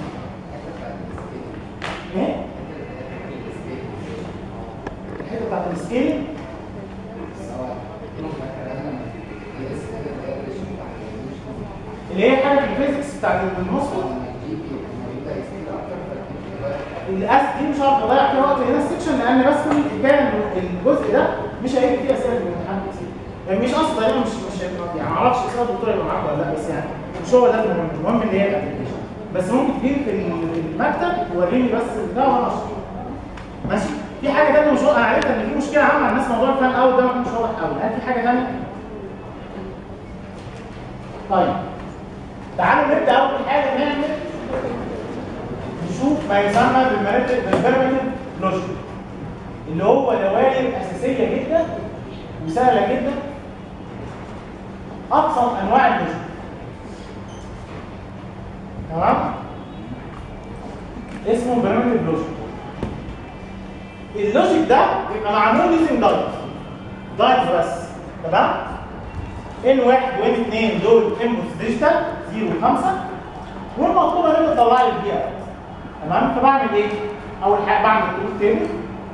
ايه؟ الحته بتاعت السكيل اللي هي حاجه في الفيزيكس بتاعت المصفى الاس دي مش هعرف اضيع فيها وقت هنا السكشن لان بس كل كان الجزء ده مش هيجي فيه اسئله في الامتحان كتير يعني مش اصلا تقريبا مش مش يعني ما اعرفش اسئله الدكتور يبقى معاك ولا لا بس يعني مش هو ده المهم المهم اللي هي الابلكيشن بس ممكن تجيب في المكتب توريني بس ده وانا اشرح ماشي في حاجه ثانيه مش واضحه انا عرفت ان في مشكله عامه على الناس موضوع الفان اوت ده مش واضح قوي هل في حاجه ثانيه؟ طيب تعالوا نبدا اول حاجه نعمل نشوف ما يسمى بالبيرمننت لوجيك اللي هو دوائر اساسيه جدا وسهله جدا ابسط انواع اللوجيك تمام اسمه بيرمننت لوجيك اللوجيك ده بيبقى معمول يوزنج دايت دايت بس تمام ان واحد وان اثنين دول انبوتس ديجيتال 0 و5 والمطلوب ان انت تطلع لي البيئه تمام فبعمل ايه؟ اول حاجه بعمل تروث تيبل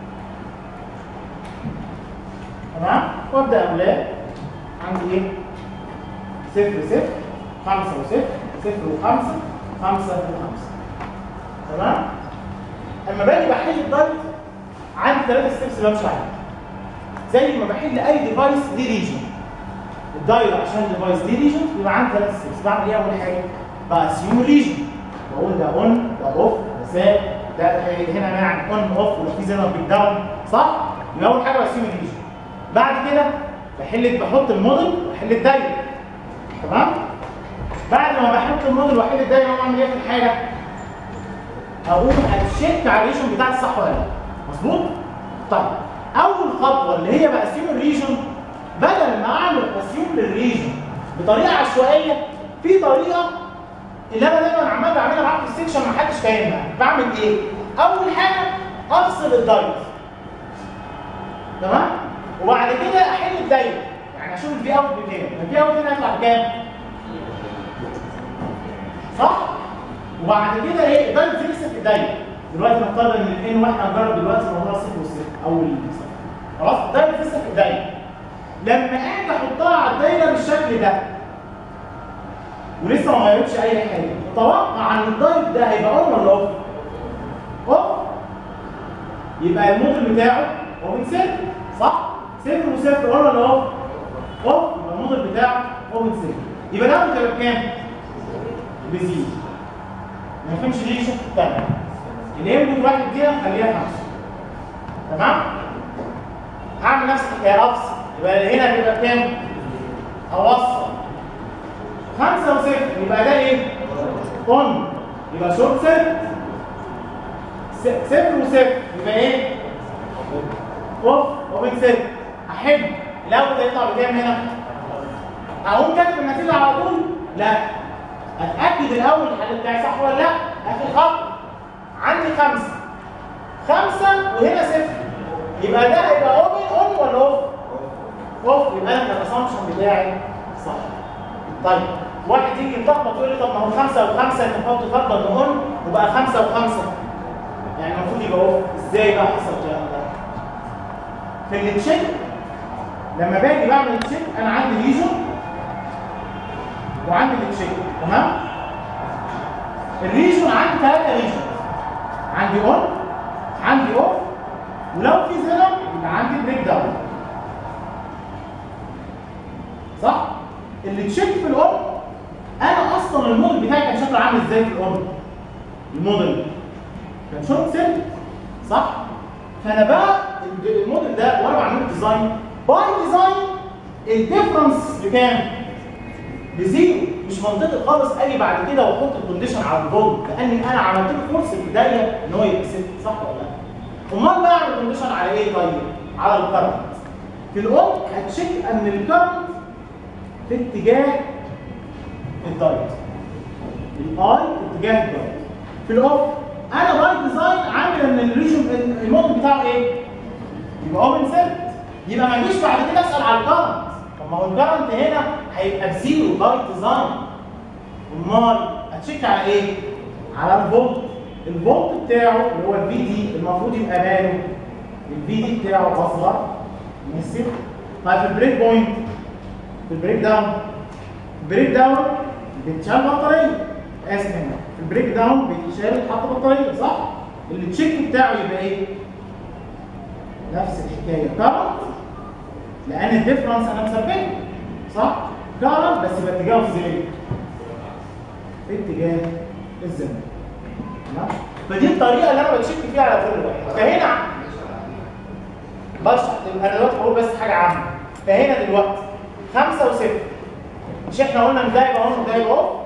تمام وابدا اولاد عندي ايه؟ صفر صفر خمسة وصفر صفر وخمسة خمسة وخمسة تمام؟ اما باجي بحل الدايت عندي ثلاثة ستيبس بمشي عليهم زي ما بحل اي ديفايس ليه ريجن الدايره عشان الديفايس ليه ريجن يبقى عندي ثلاث ستيبس بعمل ايه اول حاجه؟ باسيوم ريجن بقول ده اون ده اوف ده ساب ده هنا يعني اون اوف ولا في زي ما بيك داون صح؟ يبقى اول حاجه باسيوم ريجن بعد كده بحل بحط الموديل واحل الدايره تمام بعد ما بحط الموديل واحل الدايره اقوم اعمل ايه في الحاله اقوم اتشيك على الريجن بتاعتي صح ولا لا مظبوط طيب اول خطوه اللي هي بقسيم الريجن بدل ما اعمل قسيم للريجن بطريقه عشوائيه في طريقه اللي انا دايما عمال بعملها معاك في السكشن ما حدش فاهمها بعمل ايه اول حاجه افصل الدايت تمام وبعد كده احل الدايره يعني اشوف الفي اوت بكام الفي اوت هنا هيطلع بكام صح وبعد كده ايه الدايت فيكس في الدايره دلوقتي نفترض ان الان واحد هنجرب دلوقتي موضوع صفر وصفر اول صفر خلاص الدايت فيكس في الدايره لما اجي احطها على الدايره بالشكل ده ولسه ما غيرتش اي حاجه اتوقع ان الدايت ده هيبقى اون ولا اوف؟ اوف يبقى الموديل بتاعه اوبن صفر صح؟ صفر وصفر اون ولا اوف؟ اوف يبقى الموديل بتاعه اوبن صفر يبقى ده ممكن يبقى بكام؟ بزيرو ما يفهمش ليه شفت الثانيه الانبوت واحد دي خليها خمسه تمام؟ هعمل نفس الحكايه افصل يبقى هنا هتبقى بكام؟ اوصل خمسة وصفر يبقى ده ايه؟ اون يبقى شورت صفر س- صفر وصفر يبقى ايه؟ اوف اوبن صفر احب الاول هيطلع بكام هنا؟ اقوم كاتب النتيجة على طول؟ لا اتاكد الاول الحل بتاعي صح ولا لا؟ اخر خط عندي خمسة خمسة وهنا صفر يبقى ده هيبقى اوبن اون ولا اوف؟ اوف يبقى انا الاسامبشن بتاعي صح طيب واحد يجي يتلخبط يقول لي طب ما هو خمسة وخمسة انت تحط فرضا ان اون وبقى خمسة وخمسة يعني المفروض يبقى اوف ازاي بقى حصل الكلام ده؟ في التشيك لما باجي بعمل تشيك انا عندي ريجن وعندي التشيك تمام؟ الريجن عندي ثلاثة ريجن عندي اون عندي اوف ولو في زيرو يبقى عندي بريك داون صح؟ اللي تشيك في الاون انا اصلا الموديل بتاعي كان شكله عامل ازاي في الاون؟ الموديل كان شورت سيل صح؟ فانا بقى ال- الموديل ده وانا بعمل ديزاين باي ديزاين الديفرنس بكام؟ بزيرو مش منطقي خالص اجي بعد كده واحط الكونديشن على الفولت لان انا عملت له فورس في البدايه ان هو يبقى ست صح ولا لا؟ امال بقى اعمل كونديشن على ايه طيب؟ على الكرنت في الاون هتشيك ان الكرنت في اتجاه الدايت الاي في اتجاه الدايت في الاوف انا باي ديزاين عامل ان الريجن الموديل بتاعه ايه؟ يبقى اوبن سيرت يبقى ما اجيش بعد كده اسال على الكرنت طب ما هو الكرنت هنا هيبقى بزيرو باي ديزاين امال هتشيك على ايه؟ على الفولت الفولت بتاعه اللي هو الفي دي المفروض يبقى ماله؟ الفي دي بتاعه اصغر من الصفر طيب في البريك بوينت في البريك داون البريك داون بتشال بطاريه اسف هنا في البريك داون بيتشال يتحط بطاريه صح؟ التشيك بتاعه يبقى ايه؟ نفس الحكايه كارنت لان الديفرنس انا مثبته صح؟ كارنت بس يبقى اتجاهه ازاي؟ في اتجاه الزمن تمام؟ فدي الطريقه اللي انا بتشيك فيها على كل واحد فهنا بشرح انا دلوقتي بقول بس حاجه عامه فهنا دلوقتي خمسة وستة مش احنا قلنا ان ده يبقى اون وده يبقى اوف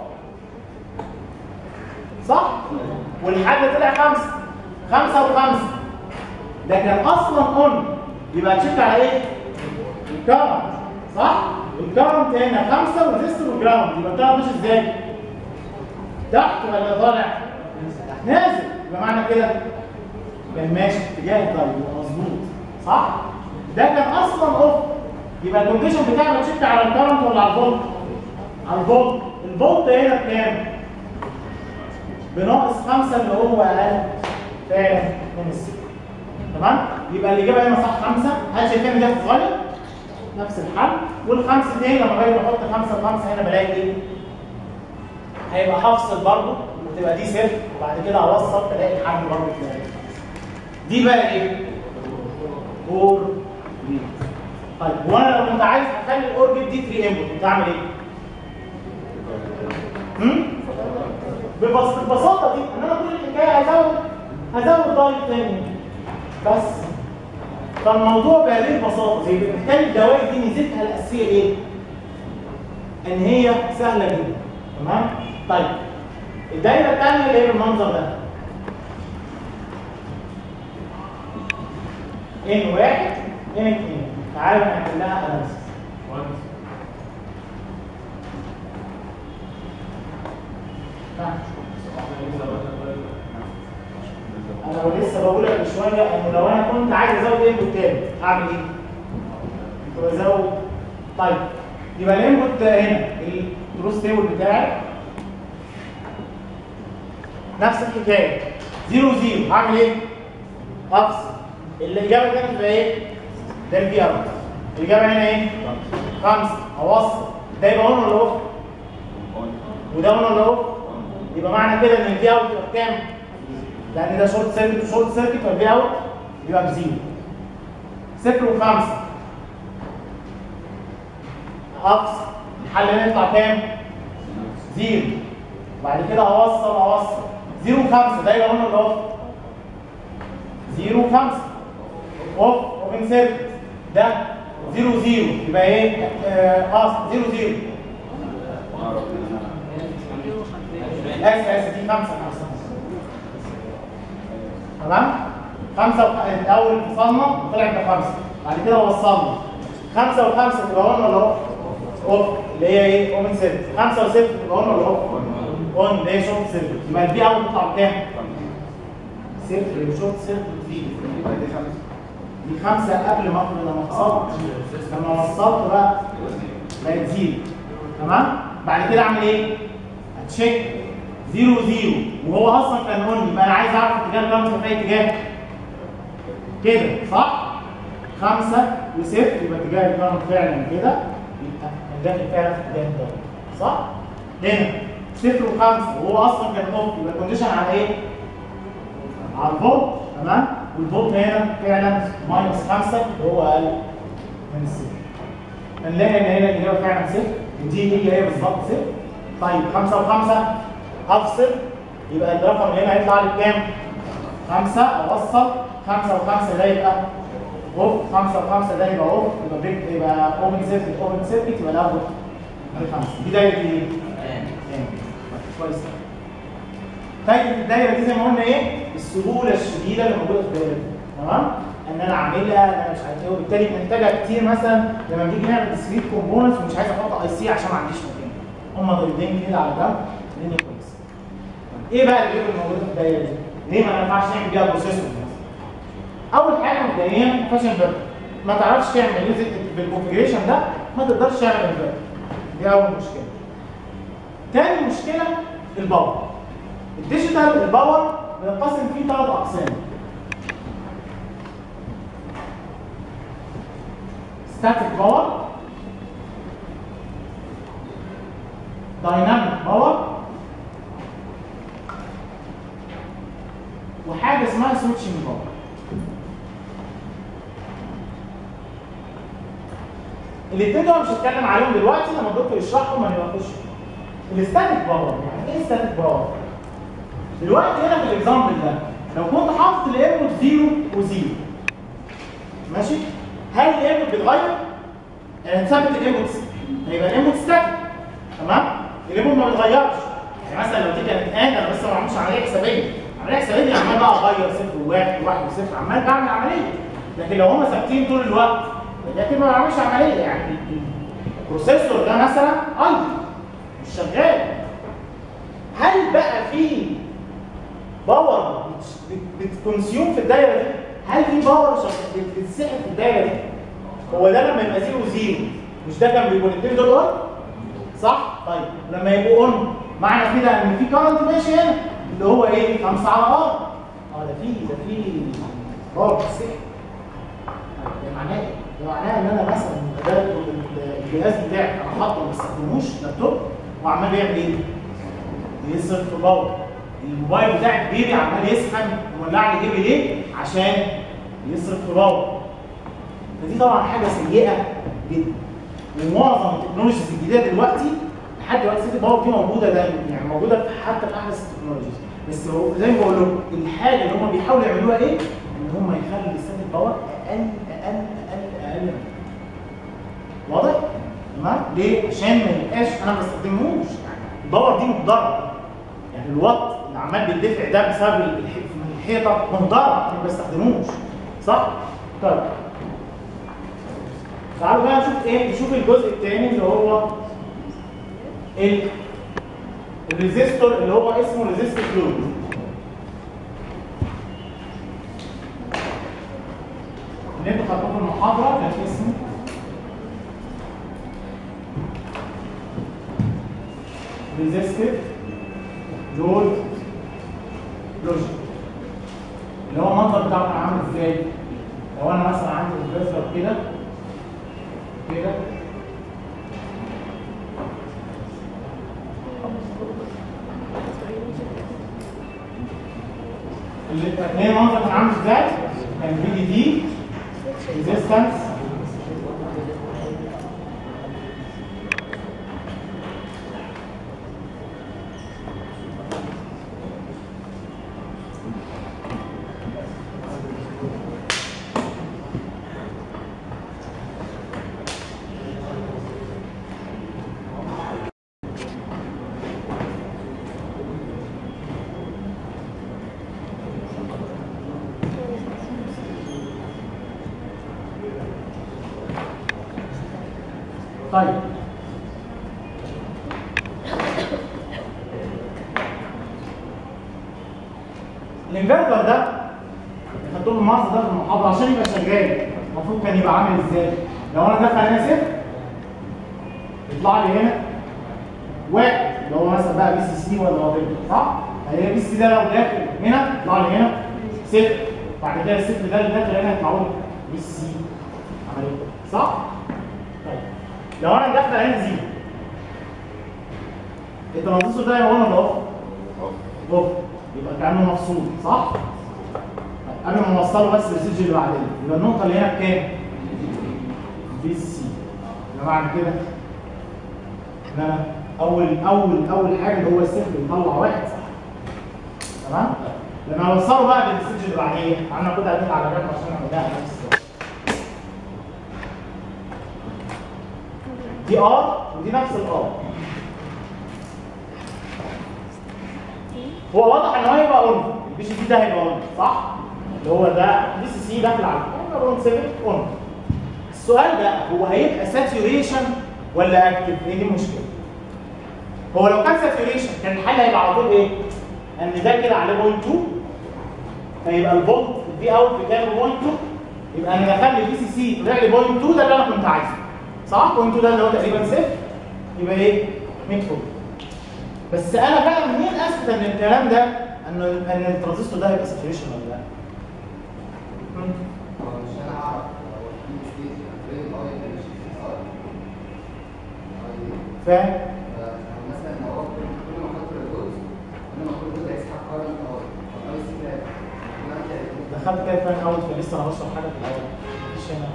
صح؟ والحل طلع خمسة خمسة وخمسة ده كان اصلا اون يبقى تشيك على ايه؟ الكرنت صح؟ الكرنت هنا خمسة وريزستور وجراوند يبقى الكرنت ماشي ازاي؟ تحت ولا طالع؟ نازل يبقى معنى كده كان ماشي في اتجاه الطريق يبقى مظبوط صح؟ ده كان اصلا اوف يبقى الكونديشن بتاعك بتشيك على الكرنت ولا على الفولت؟ على الفولت الفولت هنا بكام؟ بناقص خمسة اللي هو اقل فعلا من الصفر تمام؟ يبقى الاجابه هنا صح خمسة هل شايفين ده صغير؟ نفس الحل والخمسة تاني لما باجي بحط خمسة وخمسة هنا بلاقي ايه؟ هيبقى هفصل برضه وتبقى دي صفر وبعد كده اوصل بلاقي الحل برضه بتاعي دي بقى ايه؟ اور جيت طيب وانا لو كنت عايز اخلي الاور جيت دي 3 انبوت كنت اعمل ايه؟ هم؟ ببس- ببساطه دي ان انا كل الحكايه هزود هزود دايت تاني بس فالموضوع بهذه البساطه زي بالتالي الدوائر دي ميزتها الاساسيه ايه؟ ان هي سهله جدا تمام؟ طيب الدايره الثانيه اللي هي بالمنظر ده ان واحد ان اثنين تعالوا نعمل لها اناليسيس انا لسه بقول لك من شويه انه لو انا كنت عايز ازود انبوت تاني اعمل ايه؟ كنت بزود طيب يبقى الانبوت هنا التروس تيبل بتاعي نفس الحكايه زيرو زيرو هعمل ايه؟ افصل الاجابه كانت تبقى ايه؟ ده البي اوت الاجابه هنا ايه؟ خمسه اوصل ده يبقى اون ولا اوف؟ وده اون ولا اوف؟ يبقى معنى كده ان البي اوت يبقى بكام؟ لان ده شورت سيركت وشورت سيركت فالبي اوت يبقى بزيرو صفر وخمسه افصل الحل هنا يطلع كام؟ زيرو وبعد كده اوصل اوصل زيرو وخمسه ده يبقى اون ولا اوف؟ زيرو وخمسه اوف اوبن سيركت ده زيرو زيرو يبقى ايه؟ اه آه، زيرو زيرو اسف اسف دي خمسه خمسه تمام؟ خمسه وخ... الاول فصلنا طلعت بخمسه بعد كده وصلنا خمسه وخمسه تبقى اون ولا اوف؟ اوف اللي هي ايه؟ اوبن سيركت خمسه وصفر تبقى اون ولا اوف؟ اون اللي هي شورت سيركت يبقى البي اوت تطلع بكام؟ صفر وشورت سيركت زيرو دي خمسة قبل ما لما وصلت لما وصلت بقى بقت زيرو تمام بعد كده اعمل ايه؟ هتشيك زيرو زيرو وهو اصلا كان اون يبقى انا عايز اعرف اتجاه الخمسه في اي اتجاه كده صح؟ خمسة وصفر يبقى اتجاه الكرم فعلا كده يبقى كان داخل فعلا في اتجاه الكرم صح؟ هنا صفر وخمسة وهو اصلا كان اوف يبقى الكونديشن على ايه؟ على الفولت تمام؟ والفولت هنا فعلا ماينس 5 وهو اقل من الصفر. هنلاقي ان هنا الاجابه فعلا صفر ودي هي هي بالظبط صفر. طيب 5 و5 افصل يبقى الرقم اللي هنا هيطلع لي بكام؟ 5 اوصل 5 و5 ده يبقى اوف 5 و5 ده يبقى اوف يبقى بيك يبقى اوبن سيركت اوبن سيركت يبقى الاوت بخمسه دي دايره ايه؟ تاني كويس طيب الدايره دي زي ما قلنا ايه؟ السهوله الشديده اللي موجوده في الدايره دي تمام؟ ان انا اعملها ان انا مش عارف ايه وبالتالي محتاجها كتير مثلا لما بنيجي نعمل ديسكريت كومبوننتس ومش عايز احط اي سي عشان ما عنديش مكان. هم ضربتين كده على جنب الدنيا كويسه. ايه بقى اللي بيبقى موجود في الدايره دي؟ ليه ما ينفعش نعمل بيها بروسيسور مثلا؟ اول حاجه مبدئيا فاشن انفرتر ما تعرفش تعمل ميوزك بالكونفجريشن ده ما تقدرش تعمل انفرتر. دي اول مشكله. تاني مشكله الباور. الديجيتال الباور بينقسم فيه ثلاث اقسام ستاتيك باور دايناميك باور وحاجه اسمها سويتشنج باور الاثنين دول مش هتكلم عليهم دلوقتي لما الدكتور يشرحهم ما نبقاش الستاتيك باور يعني ايه ستاتيك باور؟ دلوقتي هنا في الاكزامبل ده لو كنت حاطط الانبوت 0 و0 ماشي هل الانبوت بيتغير؟ يعني ثابت الانبوت هيبقى الانبوت ستاتيك تمام؟ الانبوت ما بيتغيرش يعني مثلا لو دي كانت ان انا بس ما بعملش عمليه حسابيه عمليه حسابيه دي عمال بقى اغير صفر وواحد وواحد وصفر عمال بعمل عمليه لكن لو هم ثابتين طول الوقت لكن ما بعملش عمليه يعني البروسيسور ده مثلا ايضا مش شغال هل بقى في باور بتكونسيوم في الدايره دي هل في باور شغ- بتتسحب في الدايره دي هو ده لما يبقى زيرو زيرو مش ده كان بيبقوا الاثنين دول اون صح طيب لما يبقوا اون معنى كده ان في كارنت ماشي هنا اللي هو ايه 5 على ار اه ده في ده في باور بتتسحب ده معناه ايه؟ ده معناه ان انا مثلا ده الجهاز بتاعي انا حاطه ما بستخدموش لابتوب وعمال بيعمل ايه؟ بيصرف في باور الموبايل بتاع البيبي عمال يسخن ومولع لي جيبي ليه؟ عشان يصرف في باور فدي طبعا حاجه سيئه جدا ومعظم التكنولوجيز الجديده دلوقتي لحد دلوقتي سيتي باور دي موجوده دايما يعني موجوده في حتى في احدث التكنولوجيز بس هو زي ما بقول لكم الحاجه اللي هم بيحاولوا يعملوها ايه؟ ان ان هم يخلوا الستاتيك باور اقل اقل اقل اقل من كده. واضح؟ تمام؟ ليه؟ عشان ما يبقاش انا ما بستخدمهوش الباور دي مقدره يعني الوات اللي عمال بيندفع ده بسبب الح- الحيطه مقدره ما بستخدموش صح؟ طيب تعالوا بقى نشوف ايه نشوف الجزء الثاني اللي هو ال الريزيستور اللي هو اسمه ريزيستور فلويد اللي انتوا خدتوه في المحاضره كان اسمه ريزيستيف لود لوجيك اللي هو المنظر بتاعه كان عامل ازاي؟ لو انا مثلا عندي كومبريسور كده كده اللي هي المنظر كان عامل ازاي؟ كان في دي دي ريزيستنس طيب الانفرتر ده اللي خدتوه المارس ده في المحاضره عشان يبقى شغال المفروض كان يبقى عامل ازاي؟ لو انا دافع هنا صفر يطلع لي هنا واحد اللي هو مثلا بقى بي سي سي ولا وات صح؟ هي بي سي ده لو داخل هنا يطلع لي هنا صفر بعد كده الصفر ده اللي داخل هنا يطلع لي بي سي سي عمليه صح؟ طيب لو انا داخل هنا زيرو الترانزستور ده يبقى ولا اوف؟ اوف يبقى كانه مفصول صح؟ طيب قبل ما نوصله بس السيج اللي بعدين يبقى النقطه اللي هنا بكام؟ بي سي يبقى معنى كده ان انا اول اول اول حاجه اللي هو الصفر يطلع واحد صح تمام؟ لما اوصله بقى بالسيج اللي بعدين عندنا كده قاعدين على جنب عشان نعملها نفس الوقت. دي ار ودي نفس الار هو واضح ان هو هيبقى اون البي سي ده هيبقى اون صح اللي هو ده بي سي سي داخل على اون 7 اون السؤال ده هو هيبقى ساتوريشن ولا اكتف هي دي المشكله هو لو كان ساتوريشن كان الحل هيبقى على طول ايه ان ده كده عليه بوينت 2 فيبقى الفولت الفي اوت بكام بوينت 2 يبقى انا دخل لي بي سي سي طلع لي بوينت 2 ده اللي انا كنت عايزه صح بوينت 2 ده اللي هو تقريبا صفر يبقى ايه 100 فولت بس انا بقى منين اثبت ان الكلام ده ان ان الترانزستور ده هيبقى ساتوريشن ولا لا؟ مم. فاهم؟ دخلت كده فاهم اول فلسه انا بشرح حاجه في الاول مفيش هنا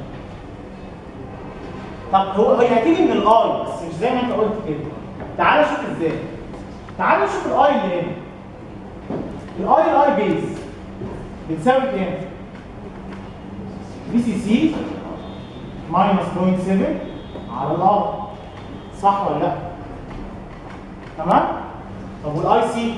طب هو هي هتيجي من الاي بس مش زي ما انت قلت كده تعال شوف ازاي تعال نشوف الاي اللي هنا الاي الاي بيز بتساوي كام؟ بي سي سي ماينس 0.7 على الار صح ولا لا؟ تمام؟ طب والاي سي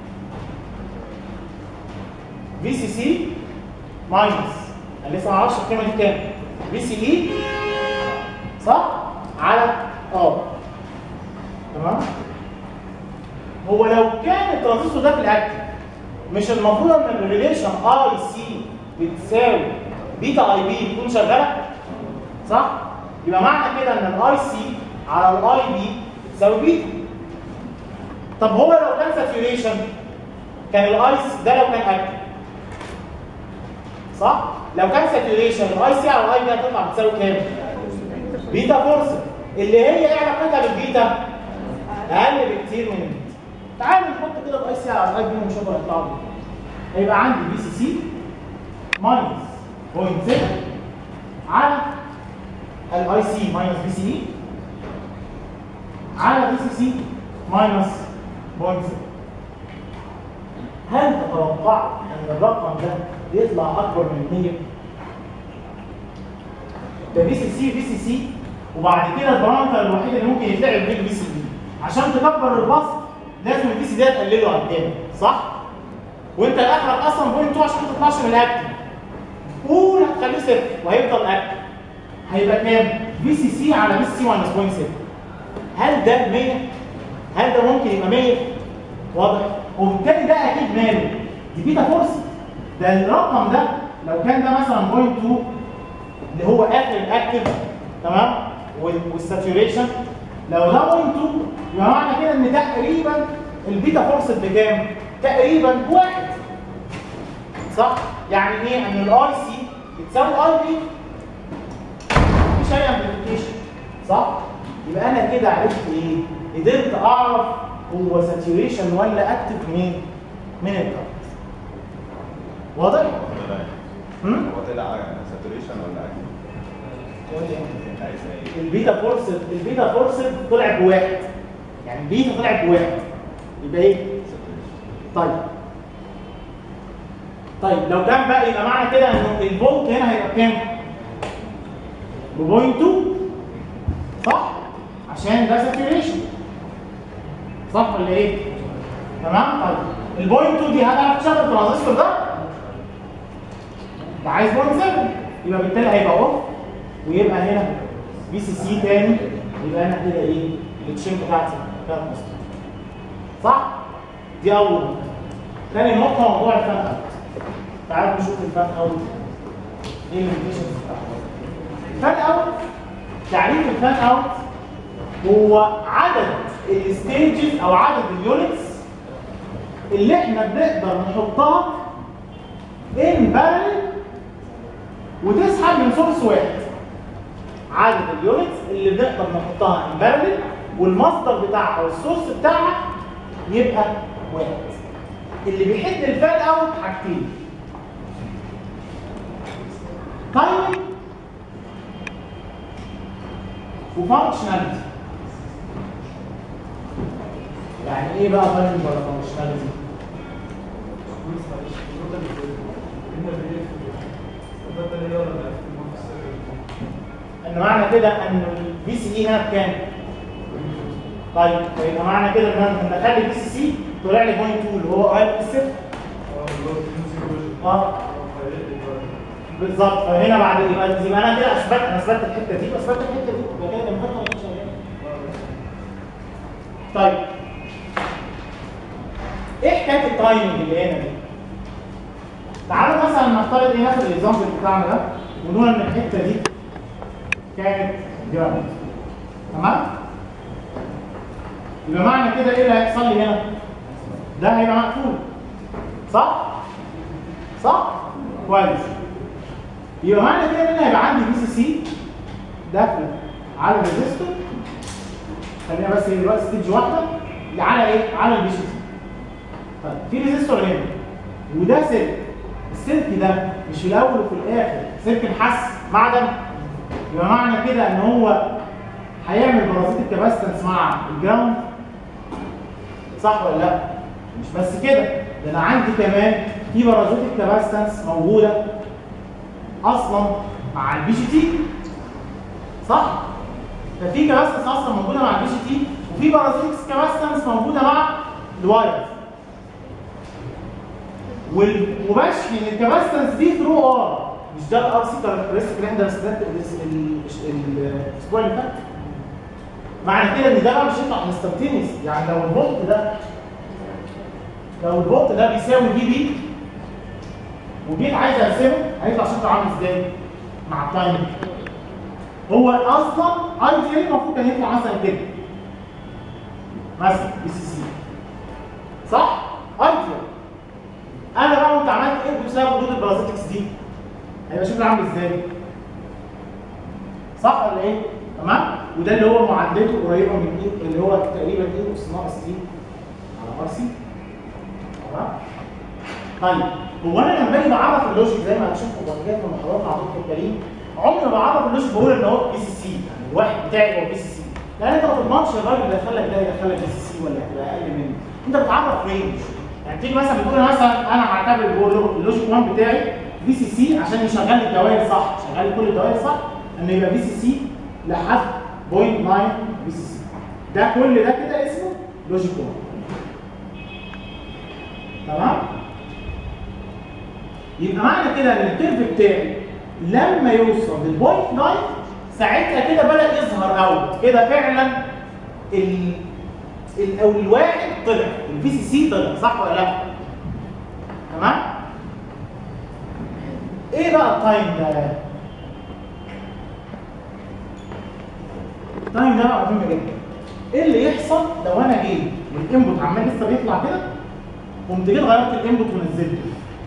في سي سي ماينس انا لسه ما اعرفش القيمه دي كام في سي اي صح على ار تمام هو لو كان الترانزستور ده في الاكتف مش المفروض ان الريليشن اي سي بتساوي بيتا اي بي تكون شغاله صح يبقى معنى كده ان الاي سي على الاي بي بتساوي بيتا طب هو لو كان ساتوريشن كان الاي ده لو كان اكتف صح لو كان ساتوريشن الاي سي على الاي بي هتطلع بتساوي كام بيتا فورس اللي هي ايه علاقتها بالبيتا اقل بكتير من البيتا تعالوا نحط كده الاي سي على الاي بي ونشوف هيطلع لي هيبقى عندي بي سي سي ماينس 0.6 على الاي سي ماينس بي سي اي على بي سي سي ماينس 0.6 هل تتوقع ان الرقم ده يطلع اكبر من 100 ده في سي سي في سي سي وبعد كده البارامتر الوحيد اللي ممكن يتلعب بيه البي سي دي عشان تكبر البسط لازم البي سي دي تقلله قدام صح؟ وانت اخرك اصلا بوينت 2 عشان ما تطلعش من الاكتف قول هتخليه صفر وهيفضل اكتف هيبقى كام؟ في سي سي على في سي سي ماينس بوينت 7 هل ده 100 هل ده ممكن يبقى 100 واضح وبالتالي ده اكيد ماله دي بيتا فورس ده الرقم ده لو كان ده مثلا بوينت 2 اللي هو اخر الاكتف تمام وال- والساتوريشن لو ده بوينت 2 يبقى معنى كده ان تقريبا البيتا فورس بكام تقريبا واحد صح يعني ايه ان الاي سي بتساوي اي بي مفيش اي امبليفيكيشن صح؟ يبقى انا كده عرفت ايه؟ قدرت اعرف هو ساتوريشن ولا اكتف منين؟ من الكارت. واضح؟ هم؟ هو طلع ساتوريشن ولا اكتف؟ انت عايز ايه؟ البيتا فورس البيتا فورس طلع بواحد. يعني البيتا طلع بواحد. يبقى ايه؟ طيب. طيب لو كان بقى يبقى معنى كده انه الفولت هنا هيبقى بكام؟ ببوينت 2 صح؟ عشان ده ساتوريشن صح ولا ايه؟ تمام؟ طيب البوينت 2 دي هتعرف تشغل الترانزستور ده؟ ده عايز بوينت 7 يبقى بالتالي هيبقى اوف ويبقى هنا بي سي سي تاني يبقى انا كده ايه؟ التشين بتاعتي كانت مظبوطه صح؟ دي اول نقطه تاني نقطه موضوع الفان اوت تعالوا نشوف الفان اوت ايه الليميتيشنز بتاعته الفان اوت تعريف الفان اوت هو عدد الستيجز او عدد اليونتس اللي احنا بنقدر نحطها ان بارل وتسحب من سورس واحد عدد اليونتس اللي بنقدر نحطها ان بارل والمصدر بتاعها او السورس بتاعها يبقى واحد اللي بيحد الفان اوت حاجتين تايمنج وفانكشناليتي يعني ايه بقى تايمنج ولا فانكشناليتي ان معنى كده ان البي سي اي هنا بكام طيب يبقى معنى كده ان انا لما اخلي البي سي سي طلع لي بوينت 2 اللي هو اي الصفر اه بالظبط فهنا بعد يبقى يبقى انا كده اثبت انا اثبت الحته دي واثبت الحته دي يبقى كده المحطه مش شغاله طيب ايه حكايه التايمنج اللي هنا دي؟ تعالوا مثلا نفترض ايه ناخد الاكزامبل بتاعنا ده ونقول ان الحته دي كانت جراوند تمام؟ يبقى معنى كده ايه اللي هيحصل لي هنا؟ ده هيبقى مقفول صح؟ صح؟ كويس يبقى معنى كده ان انا هيبقى عندي بي سي سي داخله على الريزستور خلينا بس هي دلوقتي ستيج واحده اللي على ايه؟ على البي سي سي طيب في ريزستور هنا وده سلك السلك ده مش في الاول وفي الاخر سلك نحاس معدن يبقى معنى كده ان هو هيعمل بارازيت الكباستنس مع الجراوند صح ولا لا؟ مش بس كده ده انا عندي كمان في بارازيت الكباستنس موجوده اصلا مع البي جي تي صح؟ ففي كباستنس اصلا موجوده مع البي جي تي وفي بارازيتكس كباستنس موجوده مع الوايرز وال- وبشحن الكباستنس دي ثرو ار مش ده الار سي كاركترستيك اللي احنا درسناه ال- ال- الاسبوع اللي فات معنى كده ان ده بقى مش هيطلع انستنتينيوس يعني لو الفولت ده لو الفولت ده بيساوي دي بي وجيت عايز ارسمه هيطلع شكله عامل ازاي مع التايمنج هو اصلا ايديالي المفروض كان يطلع مثلا كده مثلا بي سي سي صح ايديال انا بقى وانت عملت ايه بسبب وجود البارازيتكس دي هيبقى شكله عامل ازاي صح ولا ايه تمام وده اللي هو معادلته قريبه من ايه اللي هو تقريبا ايه اس ناقص ايه على ار سي تمام طيب هو انا لما باجي بعرف اللوجيك زي ما هنشوف بعد كده في المحاضرات مع دكتور كريم عمري ما بعرف اللوجيك بقول ان هو بي سي سي يعني الواحد بتاعي هو بي سي سي لان انت ما تضمنش الراجل اللي دخلك ده يدخلك بي سي سي ولا هتبقى اقل منه انت بتعرف رينج يعني تيجي مثلا بتقول مثلا انا هعتبر اللوجيك 1 بتاعي في سي سي عشان يشغل لي الدوائر صح يشغل لي كل الدوائر صح ان يبقى في سي سي لحد 0.9 في سي سي ده كل ده كده اسمه لوجيك 1 تمام يبقى معنى كده ان الكيرف بتاعي لما يوصل للبوينت 9 ساعتها كده بدا يظهر اوت كده فعلا ال ال او الواحد طلع الفي سي سي طلع صح ولا لا؟ تمام؟ ايه بقى التايم ده؟ التايم ده بقى مهم جدا ايه اللي يحصل لو انا جيت والانبوت عمال لسه بيطلع كده قمت جيت غيرت الانبوت ونزلته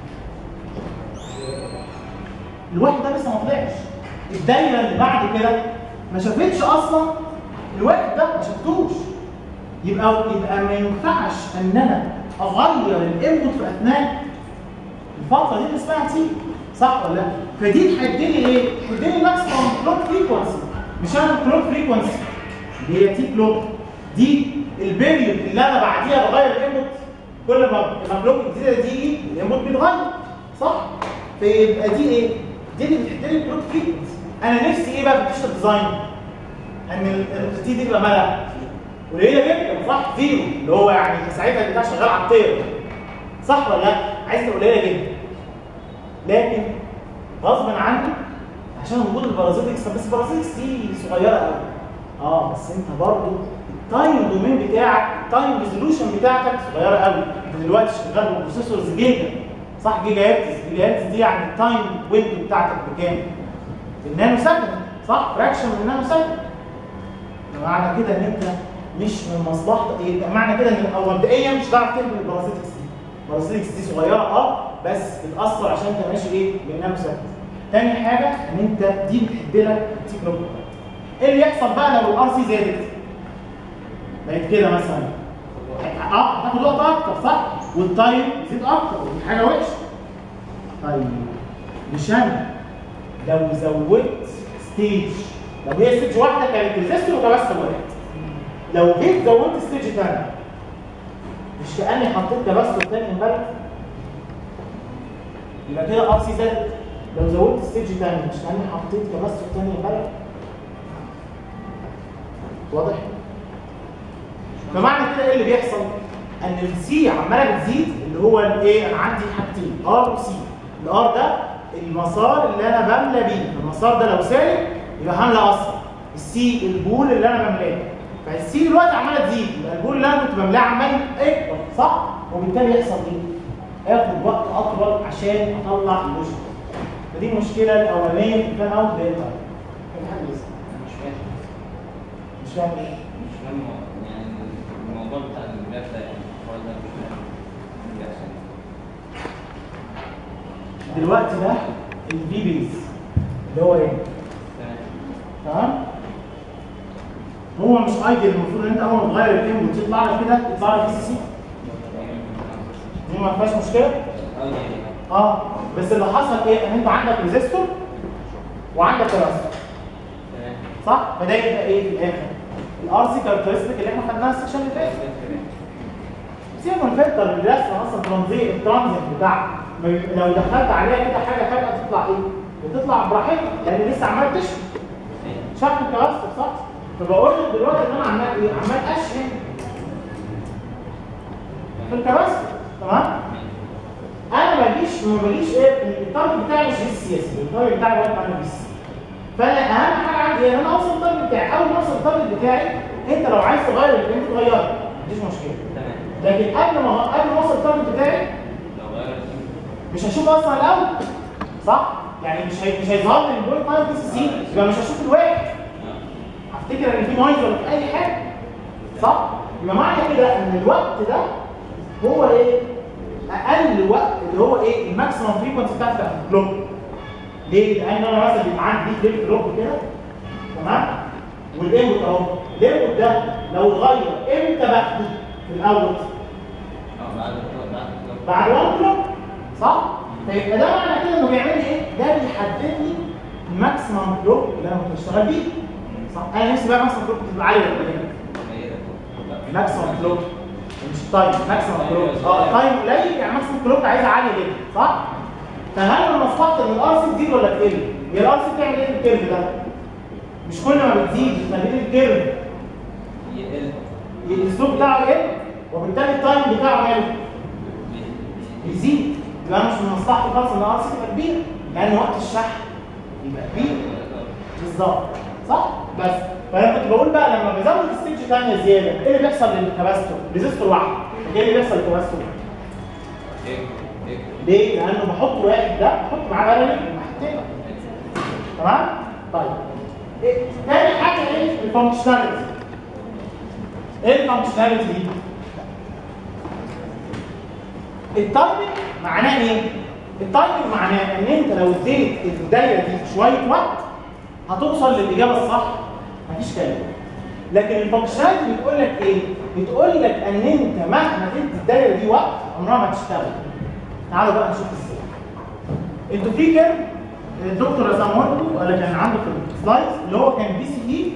الواحد ده لسه ما طلعش الدايره اللي بعد كده ما شافتش اصلا الواحد ده ما شفتوش يبقى يبقى ما ينفعش ان انا اغير الانبوت في اثناء الفتره دي اللي اسمها تي صح ولا لا؟ فدي تحدد لي ايه؟ تحدد لي ماكسيمم كلوك فريكونسي مش انا الكلوك فريكونسي اللي هي تي كلوك دي البيريود اللي انا بعديها بغير الانبوت كل ما ما كلوك جديده تيجي الانبوت بيتغير صح؟ فيبقى دي ايه؟ دي اللي بتحدد لي الكلوك فريكونسي انا نفسي ايه بقى في الديجيتال ديزاين؟ ان التي دي تبقى مالها قليله جدا صح؟ زيرو اللي هو يعني ساعتها البتاع شغال على الطير صح ولا لا؟ عايز تبقى قليله جدا لكن غصب عني عشان وجود البارازيتكس بس البارازيتكس دي صغيره قوي اه بس انت برضه التايم دومين بتاعك التايم ريزولوشن بتاعتك صغيره قوي انت دلوقتي شغال ببروسيسورز جيجا صح جيجا هرتز جيجا هرتز دي يعني التايم ويندو بتاعتك بكام؟ النانو سكند صح فراكشن من النانو سكند معنى كده ان انت مش من مصلحتك ايه معنى كده ان او مبدئيا مش هتعرف تهبط البارازيتكس دي البارازيتكس دي صغيره اه بس بتاثر عشان انت ماشي ايه بالنانو سكند تاني حاجه ان انت دي بتحد لك التي كلوك ايه اللي يحصل بقى لو الار سي زادت بقت كده مثلا اه هتاخد وقت اكتر صح والتايم يزيد اكتر ودي حاجه وحشه طيب مش انا لو زودت ستيج لو هي ستيج واحده كانت ريزيستور وكباستور واحد لو جيت زودت ستيج ثاني مش كاني حطيت كباستور ثاني امبارح يبقى كده ار سي زاد لو زودت ستيج ثاني مش كاني حطيت كباستور ثاني امبارح واضح فمعنى كده ايه اللي بيحصل ان السي عماله بتزيد اللي هو الايه انا عندي حاجتين ار وسي الار ده المسار اللي انا بملى بيه المسار ده لو سالب يبقى هملى اصلا السي البول اللي انا بملاه فالسي دلوقتي عماله تزيد يبقى البول اللي انا كنت بملاه عمال يكبر صح وبالتالي يحصل ايه اخد وقت اطول عشان اطلع اللوجيك فدي المشكله الاولانيه في الفان اوت ده حاجه لسه مش فاهم مش فاهم ايه مش فاهم يعني الموضوع بتاع الملف ده يعني الحوار ده مش فاهم إيه اللي بيحصل. دلوقتي ده الفي بيز اللي هو ايه تمام تمام هو مش ايديال المفروض ان انت اول ما تغير الانبوت يطلع لك كده يطلع لك سي سي دي ما فيهاش مشكله أو يعني اه بس اللي حصل ايه ان انت عندك ريزيستور وعندك كباستور تمام صح فده يبقى ايه في الاخر الار سي كاركترستيك اللي احنا خدناها السكشن اللي فات سيبك من الفلتر اللي رسم اصلا ترانزيت الترانزيت بتاعك ما بي- لو دخلت عليها كده حاجه فجاه تطلع ايه؟ بتطلع براحتها لان لسه عمال تشفي شحن كباستور صح؟ فبقول لك دلوقتي ان انا عمال ايه؟ عمال اشحن في الكباستور تمام؟ انا ما بجيش ما بجيش ايه التارجت بتاعي مش بس سياسي التارجت بتاعي هو انا بس فانا اهم حاجه عندي ان انا اوصل التارجت بتاعي اول ما اوصل التارجت بتاعي انت لو عايز تغير البنت تغيره مفيش مشكله تمام لكن قبل ما قبل ما اوصل التارجت بتاعي لو غيرت مش هشوف اصلا الاول صح يعني مش هي... مش هيظهر لي البوينت 9 بي سي سي يبقى مش هشوف الواحد هفتكر ان في نويز ولا في اي حاجه صح يبقى معنى كده ان الوقت ده هو ايه اقل وقت اللي هو ايه الماكسيمم فريكونسي بتاعت الكلوك ليه لان انا مثلا بيبقى عندي دي كليب كلوك كده تمام والانبوت اهو الانبوت ده لو اتغير امتى باخده في الاول اه بعد بعد بعد 1 كلوك صح؟ فيبقى ده معنى كده انه بيعمل لي ايه؟ ده بيحدد لي الماكسيمم كلوك اللي انا كنت بشتغل بيه صح؟ انا نفسي بقى ماكسيمم كلوك تبقى عاليه ولا قليله؟ ماكسيمم كلوك مش تايم ماكسيمم كلوك اه تايم قليل يعني ماكسيمم كلوك عايزها عاليه جدا صح؟ فهل من مصلحه ان الار سي تزيد ولا تقل؟ هي الار سي بتعمل ايه في الكيرف ده؟ مش كل ما بتزيد بتخلي الكيرف يقل الاسلوب بتاعه يقل وبالتالي التايم بتاعه يقل بيزيد يبقى مش من مصلحته خالص ان الار سي تبقى كبيره لان وقت الشحن يبقى كبير بالظبط صح؟ بس فانا كنت بقول بقى لما بزود ستيج ثانيه زياده ايه اللي بيحصل للكباستور؟ ريزيستور واحد ايه اللي بيحصل للكباستور؟ ليه؟ لانه بحط واحد ده بحط معاه بارلل ومحتاج تمام؟ طيب إيه؟ تاني حاجه ايه؟ الفانكشناليتي ايه الفانكشناليتي دي؟ التايمنج معناه ايه؟ التايمنج معناه ان انت لو اديت الدايره دي شويه وقت هتوصل للاجابه الصح مفيش كلام لكن الفانكشناليتي بتقول لك ايه؟ بتقول لك ان انت مهما اديت الدايره دي وقت عمرها ما تشتغل تعالوا بقى نشوف ازاي انتوا في كيرف الدكتور رسمه لكم ولا كان عنده في السلايدز اللي هو كان بي سي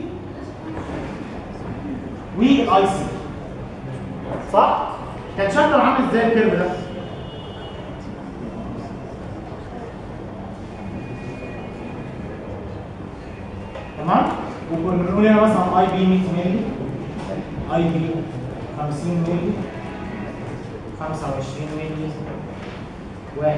اي واي سي صح؟ كان شكله عامل ازاي الكيرف ده؟ تمام؟ وكنا بنقول هنا مثلا اي بي 100 مللي اي بي 50 مللي 25 مللي واحد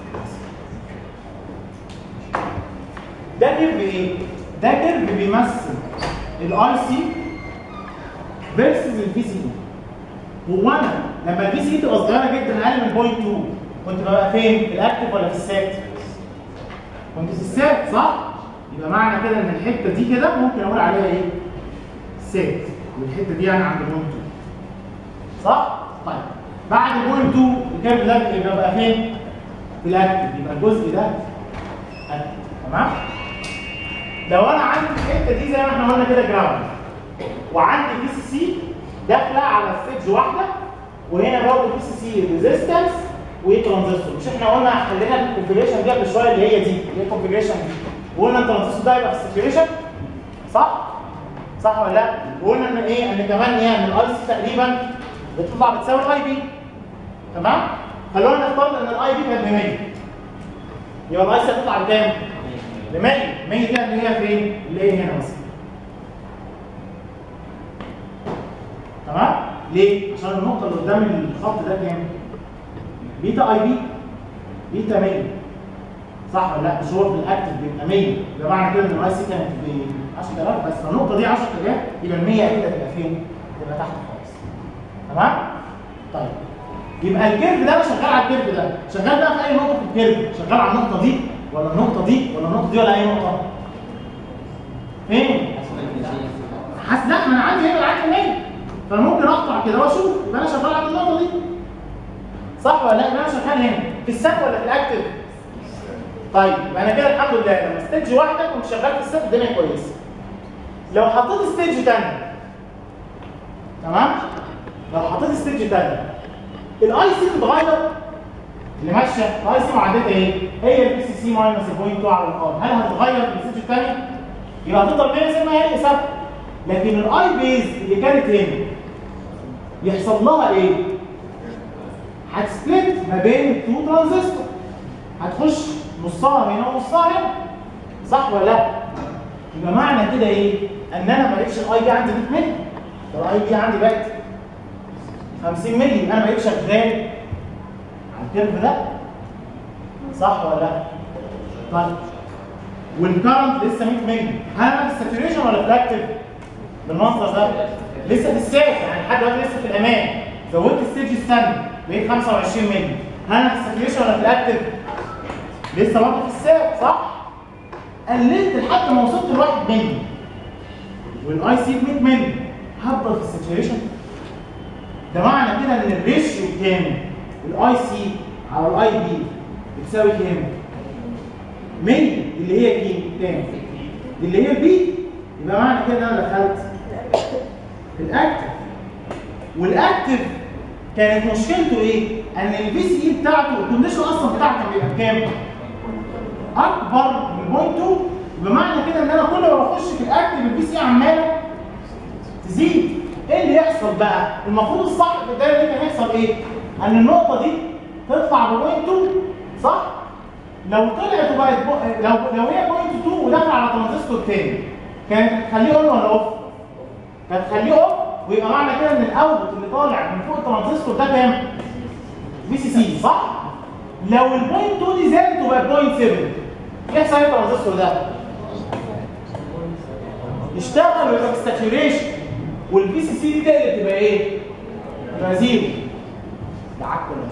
ده كيرف ايه؟ ده كيرف بيمثل الاي سي فيرسز البي سي هو انا لما البي سي تبقى صغيره جدا اقل من بوينت 2 كنت ببقى فين؟ في الاكتف ولا في السات؟ كنت في السات صح؟ يبقى معنى كده ان الحته دي كده ممكن اقول عليها ايه؟ سات والحته دي يعني عند بوينت 2 صح؟ طيب بعد بوينت 2 الكيرف ده بيبقى فين؟ في الاكتف يبقى الجزء ده اكتف تمام؟ لو انا عندي الحته دي زي ما احنا قلنا كده جراوند وعندي بي سي سي داخله على ستيج واحده وهنا برضه بي سي سي ريزيستنس وترانزستور مش احنا قلنا خلينا الكونفيجريشن دي قبل شويه اللي هي دي اللي هي الكونفيجريشن دي وقلنا الترانزستور ده يبقى في السيتويشن صح؟ صح ولا لا؟ وقلنا ان ايه ان كمان ايه ان الاي سي تقريبا بتطلع بتساوي الاي بي تمام؟ خلونا نفترض ان الاي بي كانت ب 100 يبقى الاي سي هتطلع بكام؟ ب 100 100 دي اللي هي فين؟ اللي هي هنا مثلا تمام؟ ليه؟ عشان النقطة اللي قدام الخط ده كام؟ بيتا اي بي بيتا 100 صح ولا لا؟ مش هو في الاكتف بيبقى 100 يبقى معنى كده ان الاي سي كانت ب 10000 بس النقطة دي 10000 يبقى ال 100 اكيد هتبقى فين؟ تبقى تحت خالص تمام؟ طيب يبقى الكيرف ده انا شغال على الكيرف ده شغال بقى في اي نقطة في الكيرف شغال على النقطة دي ولا النقطة دي ولا النقطة دي ولا اي نقطة؟ فين؟ حاسس لا ما انا عندي هنا العين 100 فانا ممكن اقطع كده واشوف يبقى انا شغال على النقطه دي صح ولا لا يبقى انا شغال هنا في السات ولا في الاكتف طيب يبقى انا كده الحمد لله لما ستيج واحده كنت شغال في السات الدنيا كويسه لو حطيت ستيج ثانيه تمام لو حطيت ستيج ثانيه الاي سي تتغير اللي ماشيه الاي سي معدتها ايه هي البي سي سي ماينس البوينت 2 على الار هل هتتغير في الستيج الثانيه يبقى هتفضل 100 زي ما هي ثابته لكن الاي بيز اللي كانت هنا يحصل لها ايه؟ هتسبلت ما بين التو ترانزستور هتخش نصها هنا ونصها هنا صح ولا لا؟ يبقى معنى كده ايه؟ ان انا ما لقيتش الاي بي عندي 100 مللي ده الاي بي عندي بقت 50 مللي انا ما بقيتش شغال على الكيرف ده صح ولا لا؟ طيب والكرنت لسه 100 مللي هل انا في الساتوريشن ولا في الاكتف؟ بالمنظر ده لسه في الساس يعني لحد دلوقتي لسه في الامان زودت الستيج الثاني بقيت 25 مللي هل انا في الساتوريشن ولا في الاكتف؟ لسه برضه في الساس صح؟ قللت لحد ما وصلت ل 1 مللي والاي سي 100 مللي هفضل في الساتوريشن ده معنى كده ان الريشيو كام؟ الاي سي على الاي بي بتساوي كام؟ 100 اللي هي كام؟ دي اللي هي البي يبقى معنى كده ان انا دخلت في الاكتف والاكتف كانت مشكلته ايه؟ ان البي سي اي بتاعته الكونديشن اصلا بتاعته كان بيبقى بكام؟ اكبر من بوينت 2 يبقى معنى كده ان انا كل ما بخش في الاكتف البي سي عماله تزيد ايه اللي يحصل بقى؟ المفروض الصح في الدايره دي كان يحصل ايه؟ ان النقطه دي تطلع بوينت 2 صح؟ لو طلعت وبقت بو... لو لو هي بوينت 2 ودخل على ترانزستور تاني كانت هتخليه اون ولا اوف؟ كانت هتخليه اوف ويبقى معنى كده ان الاوتبوت اللي طالع من فوق الترانزستور ده كام؟ في سي سي صح؟ لو البوينت 2 دي زادت وبقت بوينت 7 يحصل ايه الترانزستور ده؟ يشتغل ويبقى في ساتوريشن والبي سي سي دي تقلب تبقى ايه؟ تبقى زيرو ده عك ولا